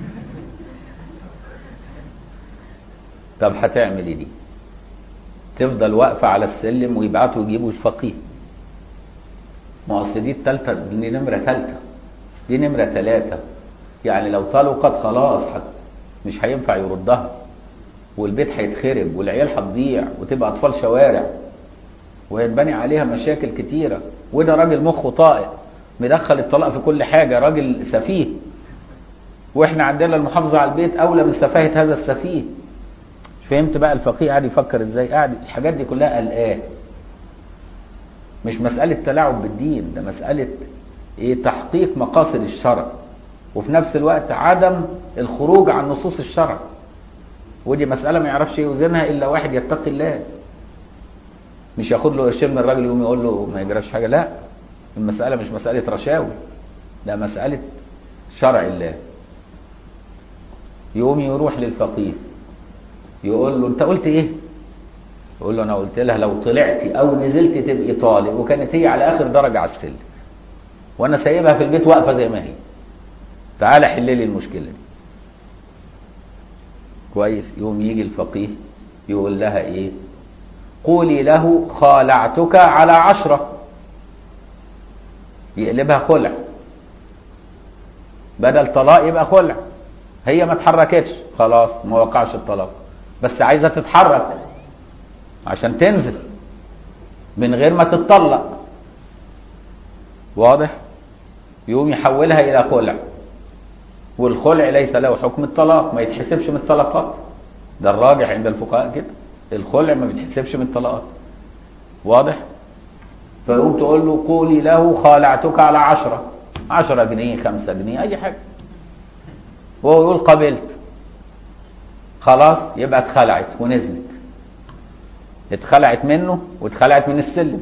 طب هتعمل ايه دي تفضل واقفه على السلم ويبعتوا يجيبوا الفقيه ما اصل دي التالتة دي نمرة تالتة دي نمرة تلاتة يعني لو طلقت خلاص حت مش هينفع يردها والبيت هيتخرب والعيال هتضيع وتبقى اطفال شوارع ويتبني عليها مشاكل كتيرة وده راجل مخه طائق مدخل الطلاق في كل حاجة راجل سفيه واحنا عندنا المحافظة على البيت اولى من سفاهة هذا السفيه فهمت بقى الفقيه قاعد يفكر ازاي قاعد الحاجات دي كلها قلقاه مش مسألة تلاعب بالدين ده مسألة ايه تحقيق مقاصد الشرع وفي نفس الوقت عدم الخروج عن نصوص الشرع ودي مسألة ما يعرفش يوزنها إلا واحد يتقي الله مش ياخد له قرشين من الراجل يقوم يقول له ما يجراش حاجة لا المسألة مش مسألة رشاوي ده مسألة شرع الله يقوم يروح للفقيه يقول له انت قلت ايه يقول له انا قلت لها لو طلعتي او نزلتي تبقي طالق وكانت هي على اخر درجة على السلم وانا سايبها في البيت واقفة زي ما هي تعالى حل لي المشكلة دي كويس يوم يجي الفقيه يقول لها ايه قولي له خالعتك على عشرة يقلبها خلع بدل طلاق يبقى خلع هي ما اتحركتش خلاص ما وقعش الطلاق بس عايزة تتحرك عشان تنزل من غير ما تتطلق واضح يقوم يحولها الى خلع والخلع ليس له حكم الطلاق ما يتحسبش من الطلقات ده الراجح عند الفقهاء كده الخلع ما بيتحسبش من الطلقات واضح فيقوم تقول له قولي له خالعتك على عشرة عشرة جنيه خمسة جنيه أي حاجة وهو يقول قبلت خلاص يبقى اتخلعت ونزلت اتخلعت منه واتخلعت من السلم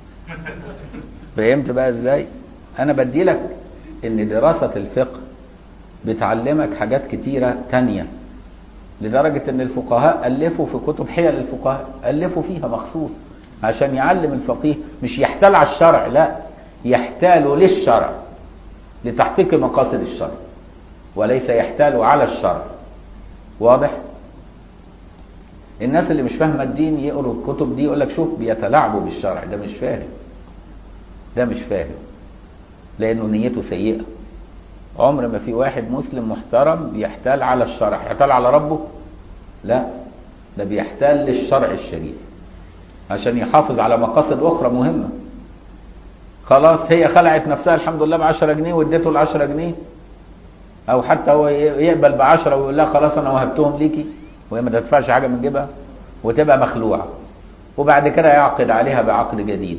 فهمت بقى ازاي انا بدي لك ان دراسة الفقه بتعلمك حاجات كتيرة تانية لدرجة ان الفقهاء ألفوا في كتب حيل الفقهاء ألفوا فيها مخصوص عشان يعلم الفقيه مش يحتال على الشرع لا يحتال للشرع لتحقيق مقاصد الشرع وليس يحتال على الشرع واضح الناس اللي مش فاهمه الدين يقروا الكتب دي يقول لك شوف بيتلاعبوا بالشرع ده مش فاهم ده مش فاهم لانه نيته سيئه عمر ما في واحد مسلم محترم بيحتال على الشرع يحتال على ربه لا ده بيحتال للشرع الشريف عشان يحافظ على مقاصد اخرى مهمه خلاص هي خلعت نفسها الحمد لله ب 10 جنيه واديته ال 10 جنيه او حتى هو يقبل ب 10 ويقول لها خلاص انا وهبتهم ليكي وهي ما تدفعش حاجه من جيبها وتبقى مخلوعه وبعد كده يعقد عليها بعقد جديد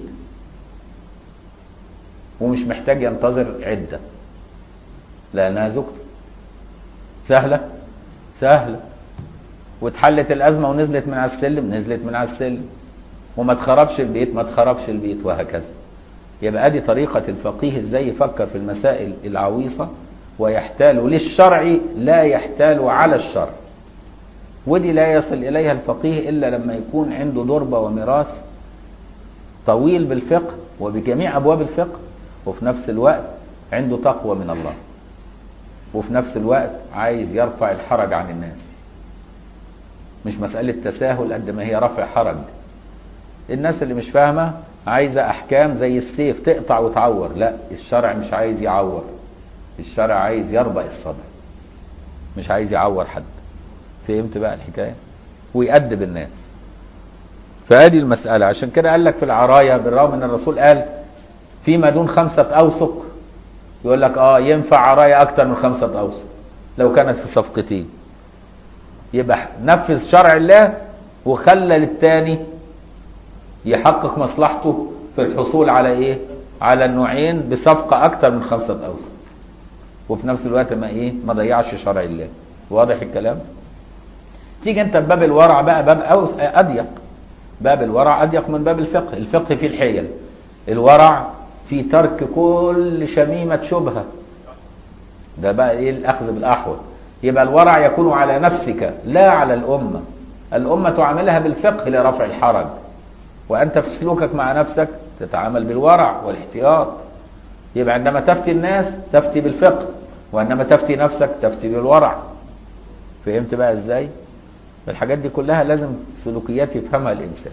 ومش محتاج ينتظر عده لانها زوجته سهله سهله واتحلت الازمه ونزلت من على السلم نزلت من على السلم وما تخربش البيت ما تخربش البيت وهكذا يبقى ادي طريقه الفقيه ازاي يفكر في المسائل العويصه ويحتال للشرع لا يحتال على الشرع ودي لا يصل إليها الفقيه إلا لما يكون عنده ضربة وميراث طويل بالفقه وبجميع أبواب الفقه وفي نفس الوقت عنده تقوى من الله وفي نفس الوقت عايز يرفع الحرج عن الناس مش مسألة تساهل قد ما هي رفع حرج الناس اللي مش فاهمة عايزة أحكام زي السيف تقطع وتعور لا الشرع مش عايز يعور الشرع عايز يربع الصدر مش عايز يعور حد فهمت بقى الحكاية ويأدب الناس فهذه المسألة عشان كده قال لك في العراية بالرغم ان الرسول قال فيما دون خمسة أوسق يقول لك اه ينفع عراية أكتر من خمسة أوسق لو كانت في صفقتين يبقى نفذ شرع الله وخلى للتاني يحقق مصلحته في الحصول على ايه على النوعين بصفقة أكتر من خمسة أوسق وفي نفس الوقت ما ايه ما ضيعش شرع الله واضح الكلام تيجي انت بباب الورع بقى باب أوس اضيق باب الورع اضيق من باب الفقه الفقه فيه الحيل الورع في ترك كل شميمة شبهة ده بقى ايه الاخذ بالاحوط يبقى الورع يكون على نفسك لا على الامة الامة تعاملها بالفقه لرفع الحرج وانت في سلوكك مع نفسك تتعامل بالورع والاحتياط يبقى عندما تفتي الناس تفتي بالفقه وعندما تفتي نفسك تفتي بالورع فهمت بقى ازاي الحاجات دي كلها لازم سلوكيات يفهمها الانسان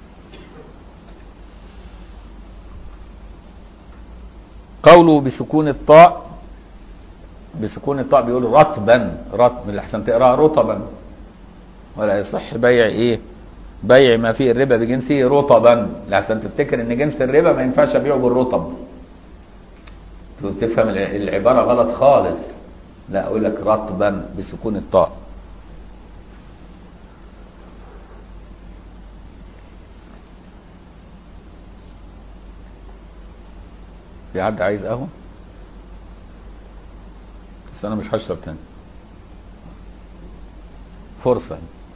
قوله بسكون الطاء بسكون الطاء بيقولوا رطبا رطب اللي احسن تقراها رطبا ولا يصح بيع ايه بيع ما فيه الربا بجنسه رطبا لحسن تفتكر ان جنس الربا ما ينفعش ابيعه بالرطب تفهم العبارة غلط خالص لا اقول لك رطبا بسكون الطاء في حد عايز قهوة بس انا مش هشرب تاني فرصة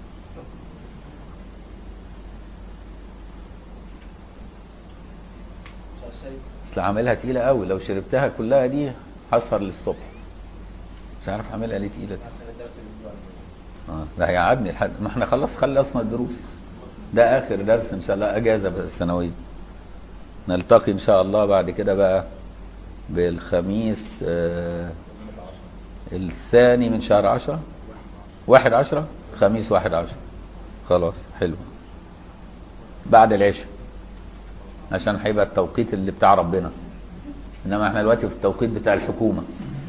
اصل عاملها تقيلة قوي لو شربتها كلها دي هسهر للصبح مش عارف اعملها ليه تقيلة دي اه ده هيقعدني لحد ما احنا خلاص خلصنا الدروس ده اخر درس ان شاء الله اجازة بقى السنوية نلتقي ان شاء الله بعد كده بقى بالخميس آه الثاني من شهر عشرة واحد عشرة خميس واحد عشرة خلاص حلو بعد العشاء عشان هيبقى التوقيت اللي بتاع ربنا انما احنا دلوقتي في التوقيت بتاع الحكومة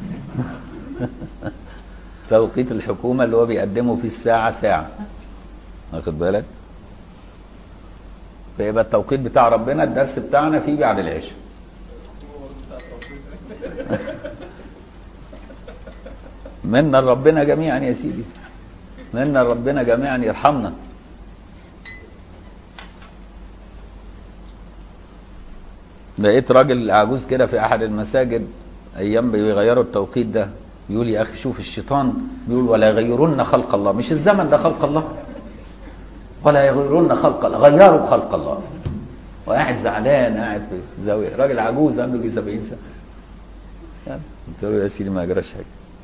توقيت الحكومة اللي هو بيقدمه في الساعة ساعة واخد بالك فيبقى التوقيت بتاع ربنا الدرس بتاعنا فيه بعد العشاء منا ربنا جميعا يا سيدي منا ربنا جميعا يرحمنا لقيت راجل عجوز كده في احد المساجد ايام بيغيروا التوقيت ده يقول يا اخي شوف الشيطان بيقول ولا يغيرن خلق الله مش الزمن ده خلق الله ولا يغيرن خلق الله غيروا خلق الله وقاعد زعلان قاعد في زاويه راجل عجوز عنده يجي 70 سنه قلت له يا سيدي ما جراش حاجه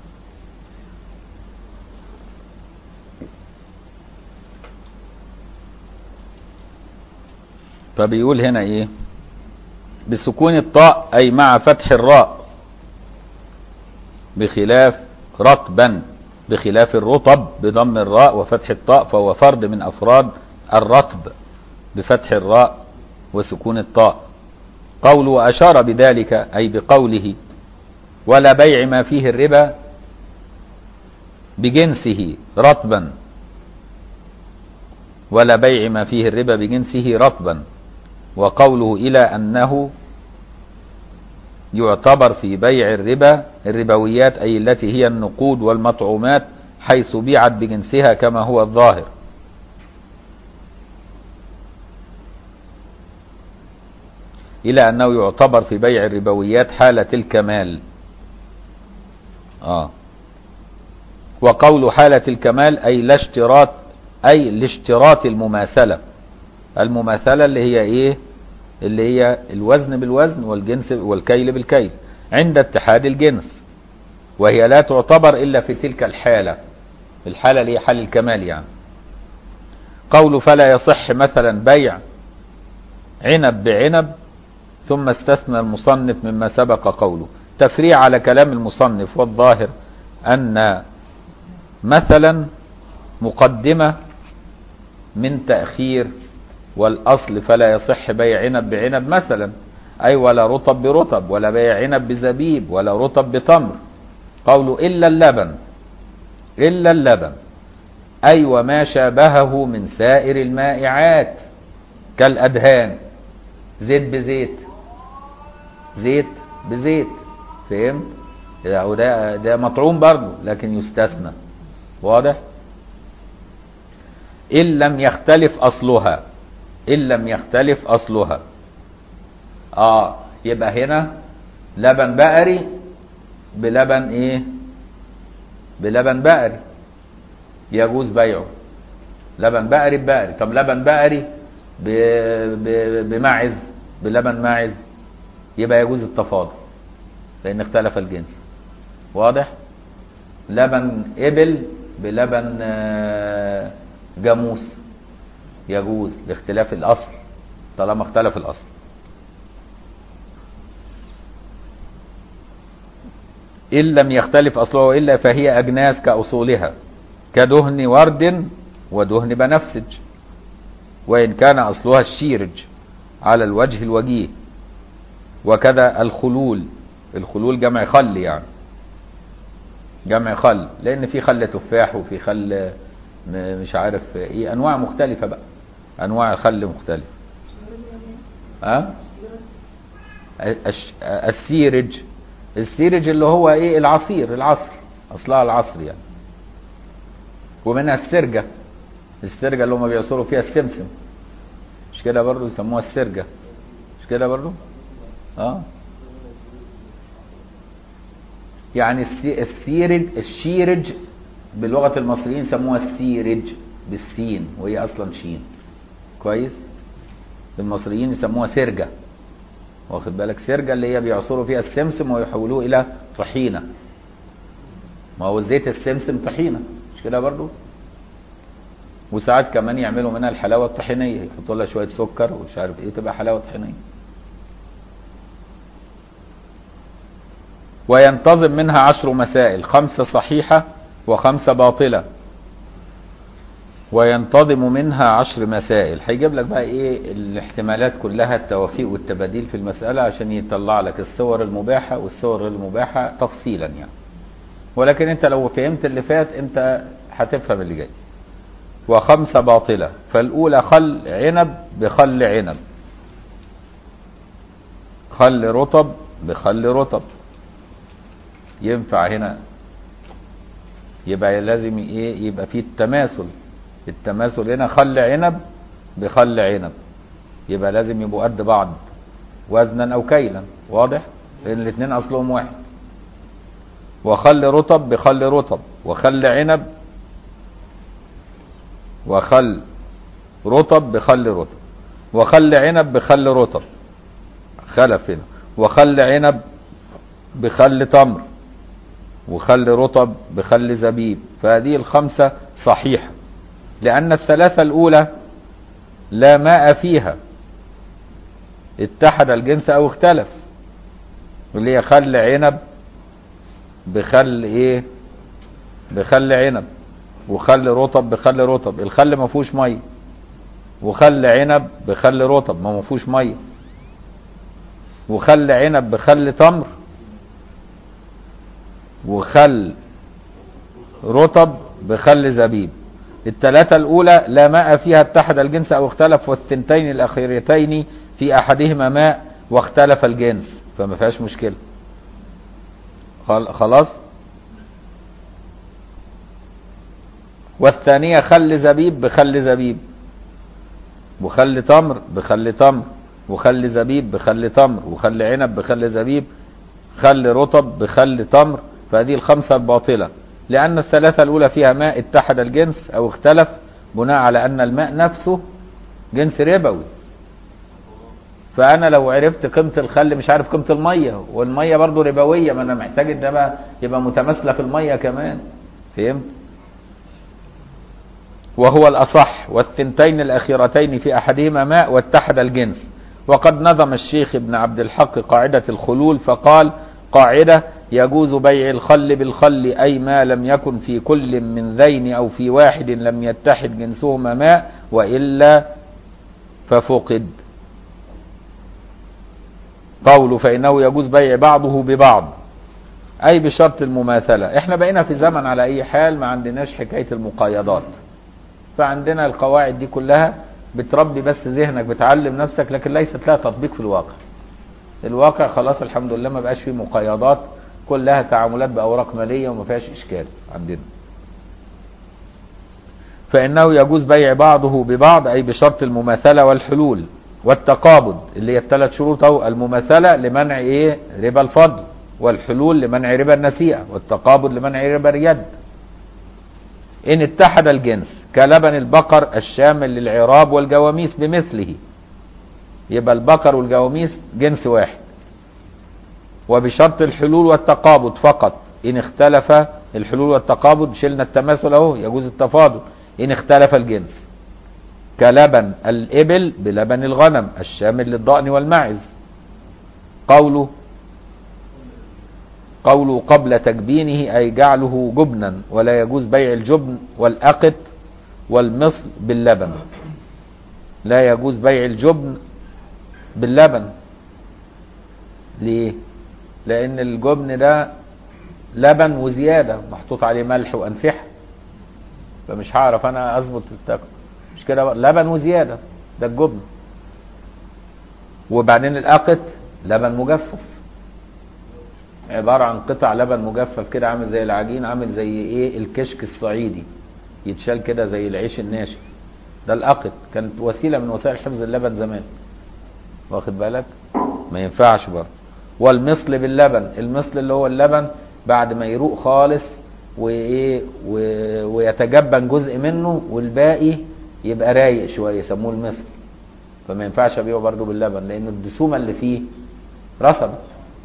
فبيقول هنا ايه بسكون الطاء اي مع فتح الراء بخلاف رطبا بخلاف الرطب بضم الراء وفتح الطاء فهو فرد من افراد الرطب بفتح الراء وسكون الطاء قول واشار بذلك اي بقوله ولا بيع ما فيه الربا بجنسه رطبا ولا بيع ما فيه الربا بجنسه رطبا وقوله إلى أنه يعتبر في بيع الربا الربويات أي التي هي النقود والمطعومات حيث بيعت بجنسها كما هو الظاهر إلى أنه يعتبر في بيع الربويات حالة الكمال آه وقول حالة الكمال أي لا اشتراط أي لاشتراط المماثلة المماثلة اللي هي ايه اللي هي الوزن بالوزن والجنس والكيل بالكيل عند اتحاد الجنس وهي لا تعتبر الا في تلك الحالة الحالة اللي هي حال الكمال يعني قول فلا يصح مثلا بيع عنب بعنب ثم استثنى المصنف مما سبق قوله تفريع على كلام المصنف والظاهر ان مثلا مقدمة من تأخير والأصل فلا يصح بيع عنب بعنب مثلا أي ولا رطب برطب ولا بيع عنب بزبيب ولا رطب بتمر قوله إلا اللبن إلا اللبن أي وما شابهه من سائر المائعات كالأدهان زيت بزيت زيت بزيت فهمت ده ده مطعوم برضه لكن يستثنى واضح إن لم يختلف أصلها إن لم يختلف أصلها آه يبقى هنا لبن بقري بلبن إيه بلبن بقري يجوز بيعه لبن بقري ببقري طب لبن بقري ب... ب... بماعز بلبن ماعز يبقى يجوز التفاضل لأن اختلف الجنس واضح لبن إبل بلبن جاموس يجوز لاختلاف الأصل طالما اختلف الأصل إن لم يختلف أصله إلا فهي أجناس كأصولها كدهن ورد ودهن بنفسج وإن كان أصلها الشيرج على الوجه الوجيه وكذا الخلول الخلول جمع خل يعني جمع خل لأن في خل تفاح وفي خل مش عارف ايه انواع مختلفة بقى انواع الخل مختلفه ها الش- السيرج السيرج اللي هو ايه العصير العصر اصلها العصر يعني ومنها السرجه السرجه اللي هم بيعصروا فيها السمسم مش كده برضو يسموها السرجه مش كده برضو اه يعني السي- السيرج الشيرج بلغه المصريين سموها السيرج بالسين وهي اصلا شين كويس المصريين يسموها سرجه واخد بالك سرجه اللي هي بيعصروا فيها السمسم ويحولوه الى طحينه ما هو زيت السمسم طحينه مش كده برضو وساعات كمان يعملوا منها الحلاوه الطحينيه يحطوا لها شويه سكر ومش عارف ايه تبقى حلاوه طحينيه وينتظم منها عشر مسائل خمسة صحيحة وخمسة باطلة وينتظم منها عشر مسائل هيجيب لك بقى ايه الاحتمالات كلها التوافيق والتباديل في المسألة عشان يطلع لك الصور المباحة والصور المباحة تفصيلا يعني ولكن انت لو فهمت اللي فات انت هتفهم اللي جاي وخمسة باطلة فالأولى خل عنب بخل عنب خل رطب بخل رطب ينفع هنا يبقى لازم ايه يبقى فيه التماثل التماثل هنا خل عنب بخل عنب يبقى لازم يبقوا قد بعض وزنا او كيلا واضح لان الاثنين اصلهم واحد وخل رطب بخل رطب وخل عنب وخل رطب بخل رطب وخل عنب بخل رطب خلف هنا وخل عنب بخل تمر وخل رطب بخل زبيب فهذه الخمسة صحيحة لأن الثلاثة الأولى لا ماء فيها اتحد الجنس أو اختلف اللي هي خل عنب بخل ايه بخل عنب وخل رطب بخل رطب الخل ما فيهوش ميه وخل عنب بخل رطب ما فيهوش ميه وخل عنب بخل تمر وخل رطب بخل زبيب الثلاثة الأولى لا ماء فيها اتحد الجنس أو اختلف والثنتين الأخيرتين في أحدهما ماء واختلف الجنس فما فيهاش مشكلة خل- خلاص والثانية خل زبيب بخل زبيب وخل تمر بخل تمر وخل زبيب بخل تمر وخل عنب بخل زبيب خل رطب بخل تمر فهذه الخمسة باطلة لأن الثلاثة الأولى فيها ماء اتحد الجنس أو اختلف بناء على أن الماء نفسه جنس ربوي فأنا لو عرفت قيمة الخل مش عارف قيمة المية والمية برضو ربوية ما أنا محتاج إن ده بقى يبقى متماثلة في المية كمان فهمت؟ وهو الأصح والثنتين الأخيرتين في أحدهما ماء واتحد الجنس وقد نظم الشيخ ابن عبد الحق قاعدة الخلول فقال قاعدة يجوز بيع الخل بالخل أي ما لم يكن في كل من ذين أو في واحد لم يتحد جنسهما ماء وإلا ففقد قوله فإنه يجوز بيع بعضه ببعض أي بشرط المماثلة احنا بقينا في زمن على أي حال ما عندناش حكاية المقايضات فعندنا القواعد دي كلها بتربي بس ذهنك بتعلم نفسك لكن ليست لها تطبيق في الواقع الواقع خلاص الحمد لله ما بقاش فيه مقايضات كلها تعاملات بأوراق مالية وما فيهاش إشكال عندنا فإنه يجوز بيع بعضه ببعض أي بشرط المماثلة والحلول والتقابض اللي هي الثلاث شروط أو المماثلة لمنع إيه ربا الفضل والحلول لمنع ربا النسيئة والتقابض لمنع ربا اليد إن اتحد الجنس كلبن البقر الشامل للعراب والجواميس بمثله يبقى البقر والجواميس جنس واحد وبشرط الحلول والتقابض فقط إن اختلف الحلول والتقابض شلنا التماثل أهو يجوز التفاضل إن اختلف الجنس كلبن الإبل بلبن الغنم الشامل للضأن والماعز قوله قوله قبل تجبينه أي جعله جبنا ولا يجوز بيع الجبن والأقط والمصل باللبن لا يجوز بيع الجبن باللبن ليه لأن الجبن ده لبن وزيادة محطوط عليه ملح وأنفحة فمش هعرف أنا أظبط التك... مش كده بقى؟ لبن وزياده ده الجبن وبعدين الاقط لبن مجفف عباره عن قطع لبن مجفف كده عامل زي العجين عامل زي ايه الكشك الصعيدي يتشال كده زي العيش الناشف ده الاقط كانت وسيله من وسائل حفظ اللبن زمان واخد بالك ما ينفعش برضه والمصل باللبن المصل اللي هو اللبن بعد ما يروق خالص وايه و- ويتجبن جزء منه والباقي يبقى رايق شويه يسموه المصل فما ينفعش ابيعه برضه باللبن لان الدسومه اللي فيه رسبت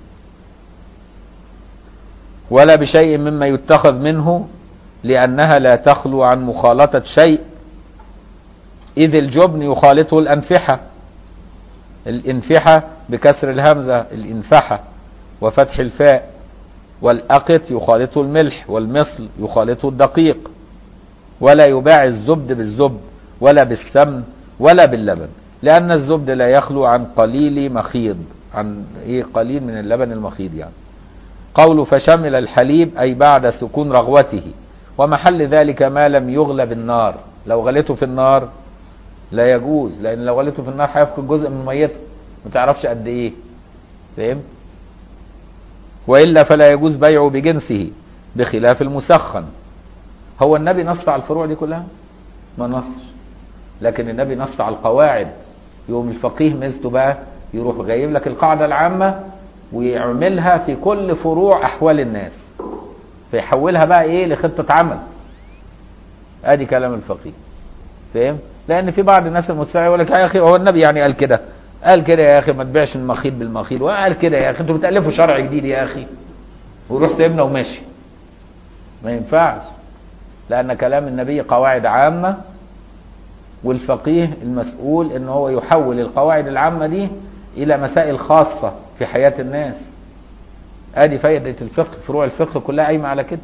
ولا بشيء مما يتخذ منه لأنها لا تخلو عن مخالطة شيء إذ الجبن يخالطه الأنفحة الانفحة بكسر الهمزة الانفحة وفتح الفاء والأقط يخالطه الملح والمصل يخالطه الدقيق ولا يباع الزبد بالزبد ولا بالسمن ولا باللبن لأن الزبد لا يخلو عن قليل مخيض عن إيه قليل من اللبن المخيض يعني قول فشمل الحليب أي بعد سكون رغوته ومحل ذلك ما لم يغلى بالنار لو غليته في النار لا يجوز لأن لو غليته في النار هيفقد جزء من ميته ما تعرفش قد إيه فاهم وإلا فلا يجوز بيعه بجنسه بخلاف المسخن هو النبي نص على الفروع دي كلها ما نصش لكن النبي نص على القواعد يوم الفقيه ميزته بقى يروح جايب لك القاعدة العامة ويعملها في كل فروع أحوال الناس فيحولها بقى إيه لخطة عمل ادي كلام الفقيه فاهم لان في بعض الناس المستوعب يقول لك يا اخي هو النبي يعني قال كده قال كده يا اخي ما تبيعش المخيط بالمخيط وقال كده يا اخي انتوا بتالفوا شرع جديد يا اخي ويروح سايبنا وماشي ما ينفعش لان كلام النبي قواعد عامه والفقيه المسؤول ان هو يحول القواعد العامه دي الى مسائل خاصه في حياه الناس ادي فائده الفقه فروع الفقه كلها قايمه على كده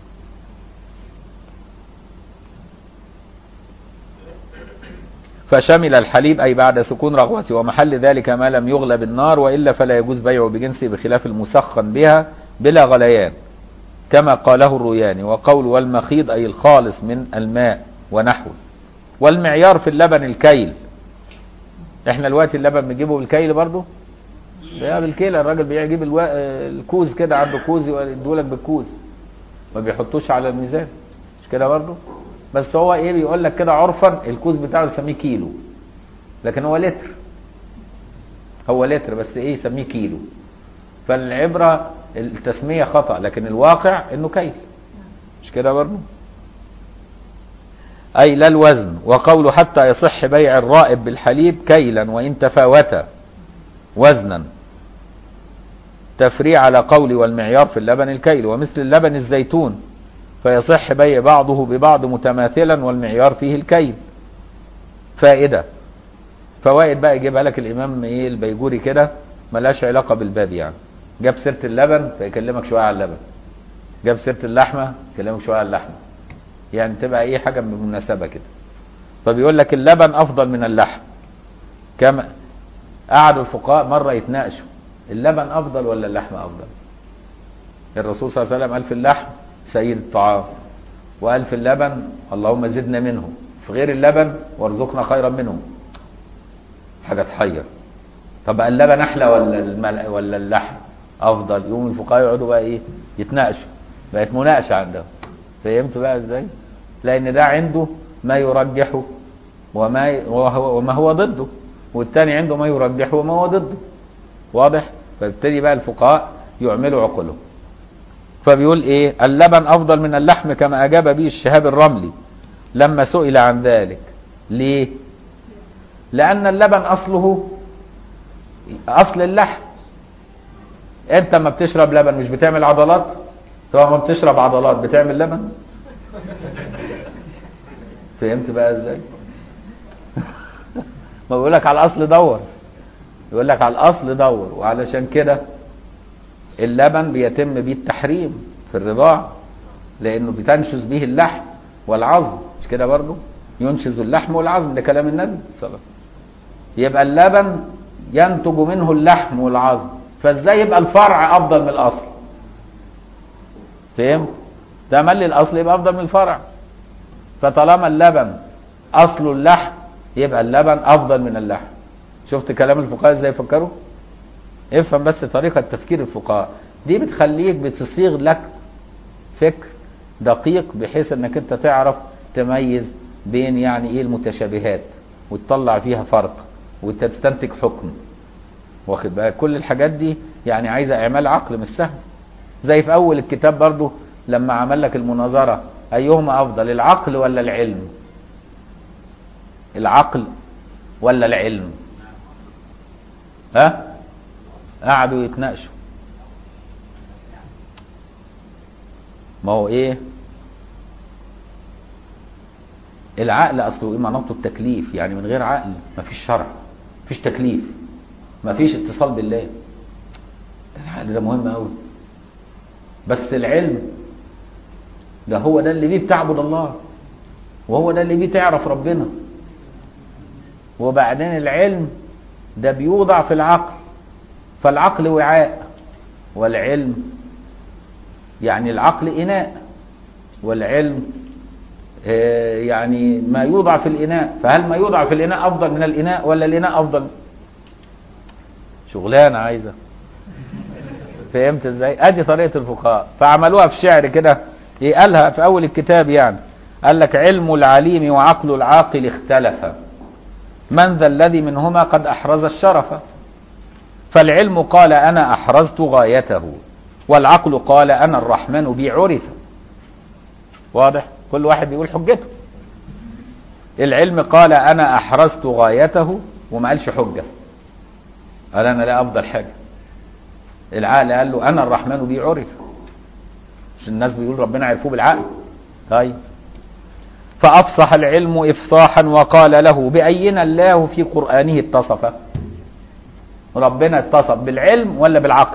فشمل الحليب أي بعد سكون رغوته ومحل ذلك ما لم يغلى بالنار وإلا فلا يجوز بيعه بجنسه بخلاف المسخن بها بلا غليان كما قاله الروياني وقول والمخيض أي الخالص من الماء ونحوه والمعيار في اللبن الكيل احنا دلوقتي اللبن بنجيبه بالكيل برضه بيع بالكيل الراجل بيجيب الو... الكوز كده عنده كوز يدولك بالكوز ما بيحطوش على الميزان مش كده برضه بس هو ايه بيقول لك كده عرفا الكوز بتاعه يسميه كيلو لكن هو لتر هو لتر بس ايه يسميه كيلو فالعبرة التسمية خطأ لكن الواقع انه كيل مش كده برضه اي لا الوزن وقوله حتى يصح بيع الرائب بالحليب كيلا وان تفاوتا وزنا تفريع على قول والمعيار في اللبن الكيل ومثل اللبن الزيتون فيصح بيع بعضه ببعض متماثلا والمعيار فيه الكيل فائدة فوائد بقى يجيبها لك الإمام إيه البيجوري كده ملاش علاقة بالباب يعني جاب سيرة اللبن فيكلمك شوية على اللبن جاب سيرة اللحمة يكلمك شوية على اللحمة يعني تبقى إيه حاجة بالمناسبة كده فبيقول لك اللبن أفضل من اللحم كما قعدوا الفقهاء مرة يتناقشوا اللبن أفضل ولا اللحم أفضل الرسول صلى الله عليه وسلم قال في اللحم سيد الطعام وقال في اللبن اللهم زدنا منه في غير اللبن وارزقنا خيرا منه حاجة تحير طب اللبن احلى ولا المل... ولا اللحم افضل يوم الفقهاء يقعدوا بقى ايه يتناقشوا بقت مناقشه عندهم فهمت بقى ازاي لان ده عنده ما يرجحه وما وهو وما هو ضده والتاني عنده ما يرجحه وما هو ضده واضح فابتدي بقى الفقهاء يعملوا عقلهم فبيقول ايه اللبن افضل من اللحم كما اجاب به الشهاب الرملي لما سئل عن ذلك ليه لان اللبن اصله اصل اللحم انت لما بتشرب لبن مش بتعمل عضلات طبعا ما بتشرب عضلات بتعمل لبن فهمت بقى ازاي ما بيقول لك على الاصل دور يقول لك على الاصل دور وعلشان كده اللبن بيتم به التحريم في الرضاعة لأنه بتنشز به اللحم والعظم مش كده برضه ينشز اللحم والعظم ده كلام النبي صلى الله عليه وسلم يبقى اللبن ينتج منه اللحم والعظم فازاي يبقى الفرع أفضل من الأصل فهم ده ملي الأصل يبقى أفضل من الفرع فطالما اللبن اصل اللحم يبقى اللبن افضل من اللحم شفت كلام الفقهاء ازاي يفكروا افهم بس طريقة تفكير الفقهاء دي بتخليك بتصيغ لك فكر دقيق بحيث انك انت تعرف تميز بين يعني ايه المتشابهات وتطلع فيها فرق وتستنتج حكم واخد بالك كل الحاجات دي يعني عايزه اعمال عقل مش سهل زي في اول الكتاب برضو لما عمل لك المناظره ايهما افضل العقل ولا العلم العقل ولا العلم ها قعدوا يتناقشوا ما هو ايه العقل اصله ايه مناطه التكليف يعني من غير عقل مفيش شرع مفيش تكليف مفيش اتصال بالله العقل ده مهم قوي بس العلم ده هو ده اللي بيه بتعبد الله وهو ده اللي بيه تعرف ربنا وبعدين العلم ده بيوضع في العقل فالعقل وعاء والعلم يعني العقل إناء والعلم آه، يعني ما يوضع في الإناء فهل ما يوضع في الإناء أفضل من الإناء ولا الإناء أفضل شغلانة عايزة فهمت ازاي ادي طريقة الفقهاء فعملوها في شعر كده إيه قالها في اول الكتاب يعني قال لك علم العليم وعقل العاقل اختلفا من ذا الذي منهما قد احرز الشرف فالعلم قال انا احرزت غايته والعقل قال انا الرحمن بي عرف واضح كل واحد بيقول حجته العلم قال انا احرزت غايته وما قالش حجه قال انا لا افضل حاجه العقل قال له انا الرحمن بي عرف مش الناس بيقول ربنا عرفوه بالعقل طيب فافصح العلم افصاحا وقال له باينا الله في قرانه اتصف ربنا اتصف بالعلم ولا بالعقل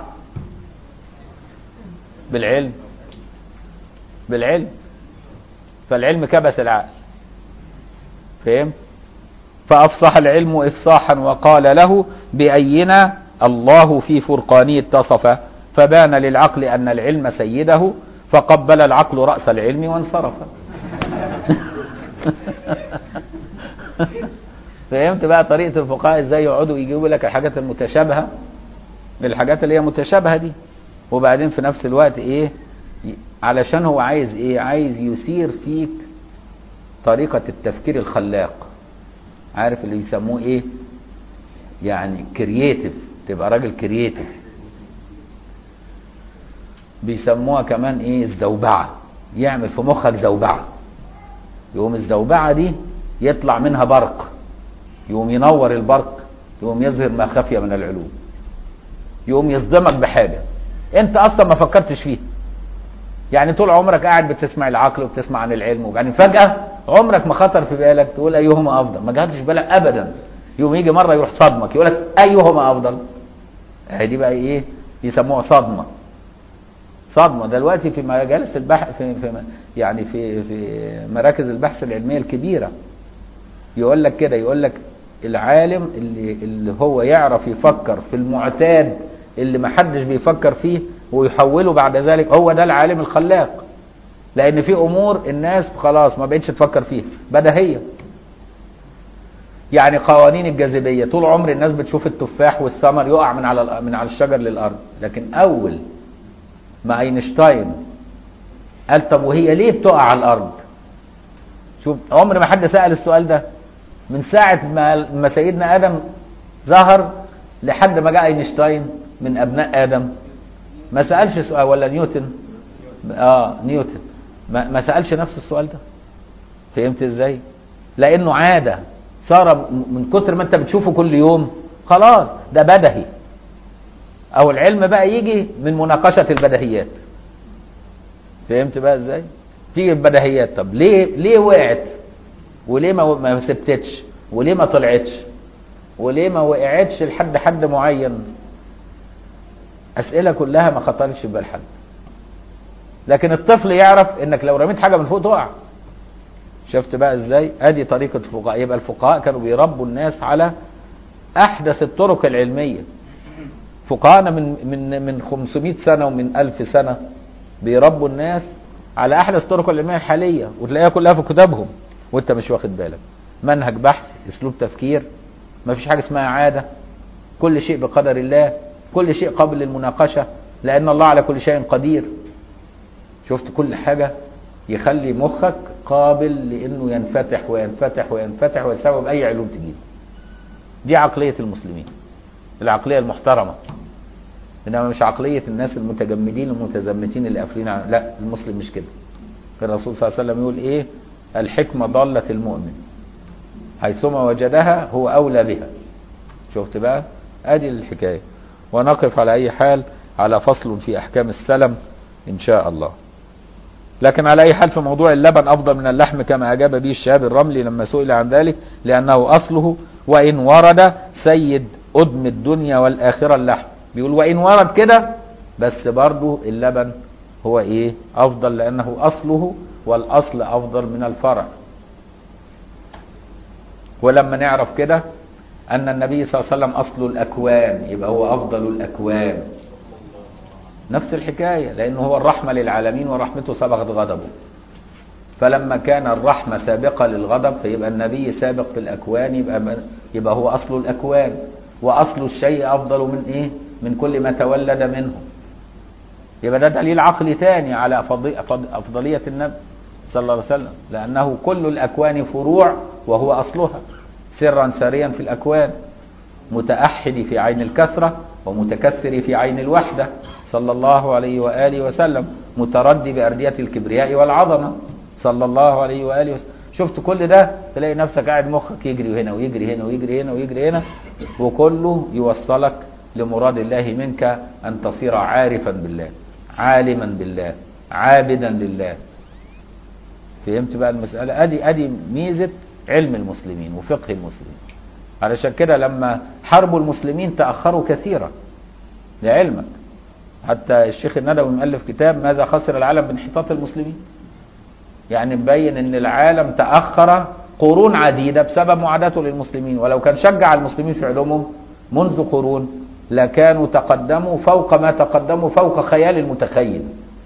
بالعلم بالعلم فالعلم كبس العقل فهم فافصح العلم افصاحا وقال له باينا الله في فرقانه اتصف فبان للعقل ان العلم سيده فقبل العقل راس العلم وانصرف فهمت بقى طريقه الفقهاء ازاي يقعدوا يجيبوا لك الحاجات المتشابهه الحاجات اللي هي متشابهه دي وبعدين في نفس الوقت ايه علشان هو عايز ايه عايز يثير فيك طريقه التفكير الخلاق عارف اللي يسموه ايه يعني كرييتيف تبقى راجل كرييتيف بيسموها كمان ايه الزوبعه يعمل في مخك زوبعه يقوم الزوبعه دي يطلع منها برق يقوم ينور البرق يقوم يظهر ما خفي من العلوم يقوم يصدمك بحاجه انت اصلا ما فكرتش فيها يعني طول عمرك قاعد بتسمع العقل وبتسمع عن العلم وبعدين فجاه عمرك ما خطر في بالك تقول ايهما افضل ما جاتش في بالك ابدا يوم يجي مره يروح صدمك يقول لك ايهما افضل اهي دي بقى ايه يسموها صدمه صدمه دلوقتي في مجالس البحث في, في يعني في في مراكز البحث العلميه الكبيره يقول لك كده يقول لك العالم اللي اللي هو يعرف يفكر في المعتاد اللي ما حدش بيفكر فيه ويحوله بعد ذلك هو ده العالم الخلاق لان في امور الناس خلاص ما بقتش تفكر فيها بديهيه يعني قوانين الجاذبيه طول عمر الناس بتشوف التفاح والثمر يقع من على من على الشجر للارض لكن اول ما اينشتاين قال طب وهي ليه بتقع على الارض شوف عمر ما حد سال السؤال ده من ساعه ما ما سيدنا ادم ظهر لحد ما جاء اينشتاين من ابناء ادم ما سالش سؤال ولا نيوتن اه نيوتن ما, ما سالش نفس السؤال ده فهمت ازاي لانه عاده صار من كتر ما انت بتشوفه كل يوم خلاص ده بدهي او العلم بقى يجي من مناقشه البديهيات فهمت بقى ازاي تيجي البديهيات طب ليه ليه وقعت وليه ما ما ثبتتش وليه ما طلعتش وليه ما وقعتش لحد حد معين اسئله كلها ما خطرتش في بال حد لكن الطفل يعرف انك لو رميت حاجه من فوق تقع شفت بقى ازاي ادي طريقه الفقهاء يبقى الفقهاء كانوا بيربوا الناس على احدث الطرق العلميه فقهاءنا من من من 500 سنه ومن 1000 سنه بيربوا الناس على احدث الطرق العلميه الحاليه وتلاقيها كلها في كتابهم وانت مش واخد بالك منهج بحث اسلوب تفكير ما فيش حاجه اسمها عاده كل شيء بقدر الله كل شيء قابل للمناقشه لان الله على كل شيء قدير شفت كل حاجه يخلي مخك قابل لانه ينفتح وينفتح وينفتح ويستوعب اي علوم تجيب دي عقليه المسلمين العقليه المحترمه انما مش عقليه الناس المتجمدين المتزمتين اللي قافلين على- لا المسلم مش كده الرسول صلى الله عليه وسلم يقول ايه الحكمه ضاله المؤمن حيثما وجدها هو اولى بها شفت بقى ادي الحكايه ونقف على اي حال على فصل في احكام السلم ان شاء الله لكن على اي حال في موضوع اللبن افضل من اللحم كما اجاب به الشهاب الرملي لما سئل عن ذلك لانه اصله وان ورد سيد ادم الدنيا والاخره اللحم بيقول وان ورد كده بس برضه اللبن هو ايه افضل لانه اصله والاصل افضل من الفرع ولما نعرف كده ان النبي صلى الله عليه وسلم اصل الاكوان يبقى هو افضل الاكوان نفس الحكايه لانه هو الرحمه للعالمين ورحمته سبقت غضبه فلما كان الرحمه سابقه للغضب فيبقى النبي سابق في الاكوان يبقى من يبقى هو اصل الاكوان واصل الشيء افضل من ايه من كل ما تولد منه يبقى ده دليل عقلي تاني على فضي- فض- افضليه النبي صلى الله عليه وسلم لانه كل الاكوان فروع وهو اصلها سرا ساريا في الاكوان متأحد في عين الكثرة ومتكثر في عين الوحدة صلى الله عليه وآله وسلم متردي بأردية الكبرياء والعظمة صلى الله عليه وآله وسلم شفت كل ده تلاقي نفسك قاعد مخك يجري هنا ويجري هنا ويجري هنا ويجري هنا وكله يوصلك لمراد الله منك أن تصير عارفا بالله عالما بالله عابدا لله فهمت بقى المسألة ادي ادي ميزة علم المسلمين وفقه المسلمين علشان كده لما حاربوا المسلمين تأخروا كثيرا لعلمك حتى الشيخ الندوي مؤلف كتاب ماذا خسر العالم بانحطاط المسلمين يعني مبين ان العالم تأخر قرون عديدة بسبب معاداته للمسلمين ولو كان شجع المسلمين في علومهم منذ قرون لكانوا تقدموا فوق ما تقدموا فوق خيال المتخيل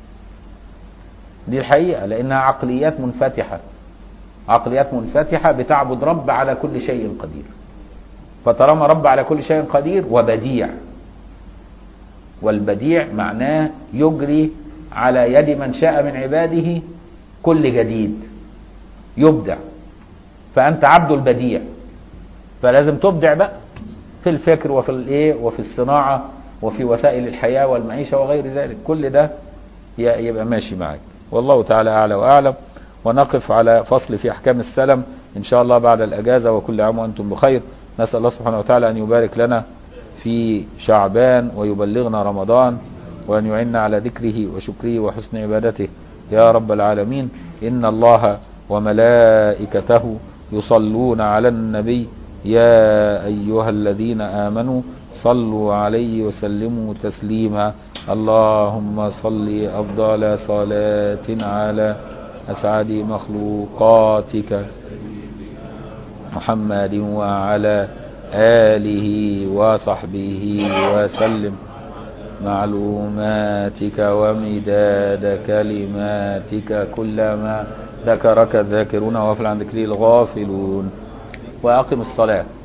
دي الحقيقة لأنها عقليات منفتحة عقليات منفتحة بتعبد رب على كل شيء قدير فطالما رب على كل شيء قدير وبديع والبديع معناه يجري على يد من شاء من عباده كل جديد يبدع فأنت عبد البديع فلازم تبدع بقى في الفكر وفي الايه وفي الصناعة وفي وسائل الحياة والمعيشة وغير ذلك كل ده ي- يبقى ماشي معاك والله تعالى أعلى وأعلم ونقف على فصل في أحكام السلم إن شاء الله بعد الأجازة وكل عام وأنتم بخير نسأل الله سبحانه وتعالى أن يبارك لنا في شعبان ويبلغنا رمضان وأن يعيننا على ذكره وشكره وحسن عبادته يا رب العالمين إن الله وملائكته يصلون على النبي يا أيها الذين آمنوا صلوا عليه وسلموا تسليما اللهم صل أفضل صلاة على أسعد مخلوقاتك محمد وعلى آله وصحبه وسلم معلوماتك ومداد كلماتك كلما ذكرك الذاكرون وغفل عن ذكره الغافلون وأقم الصلاة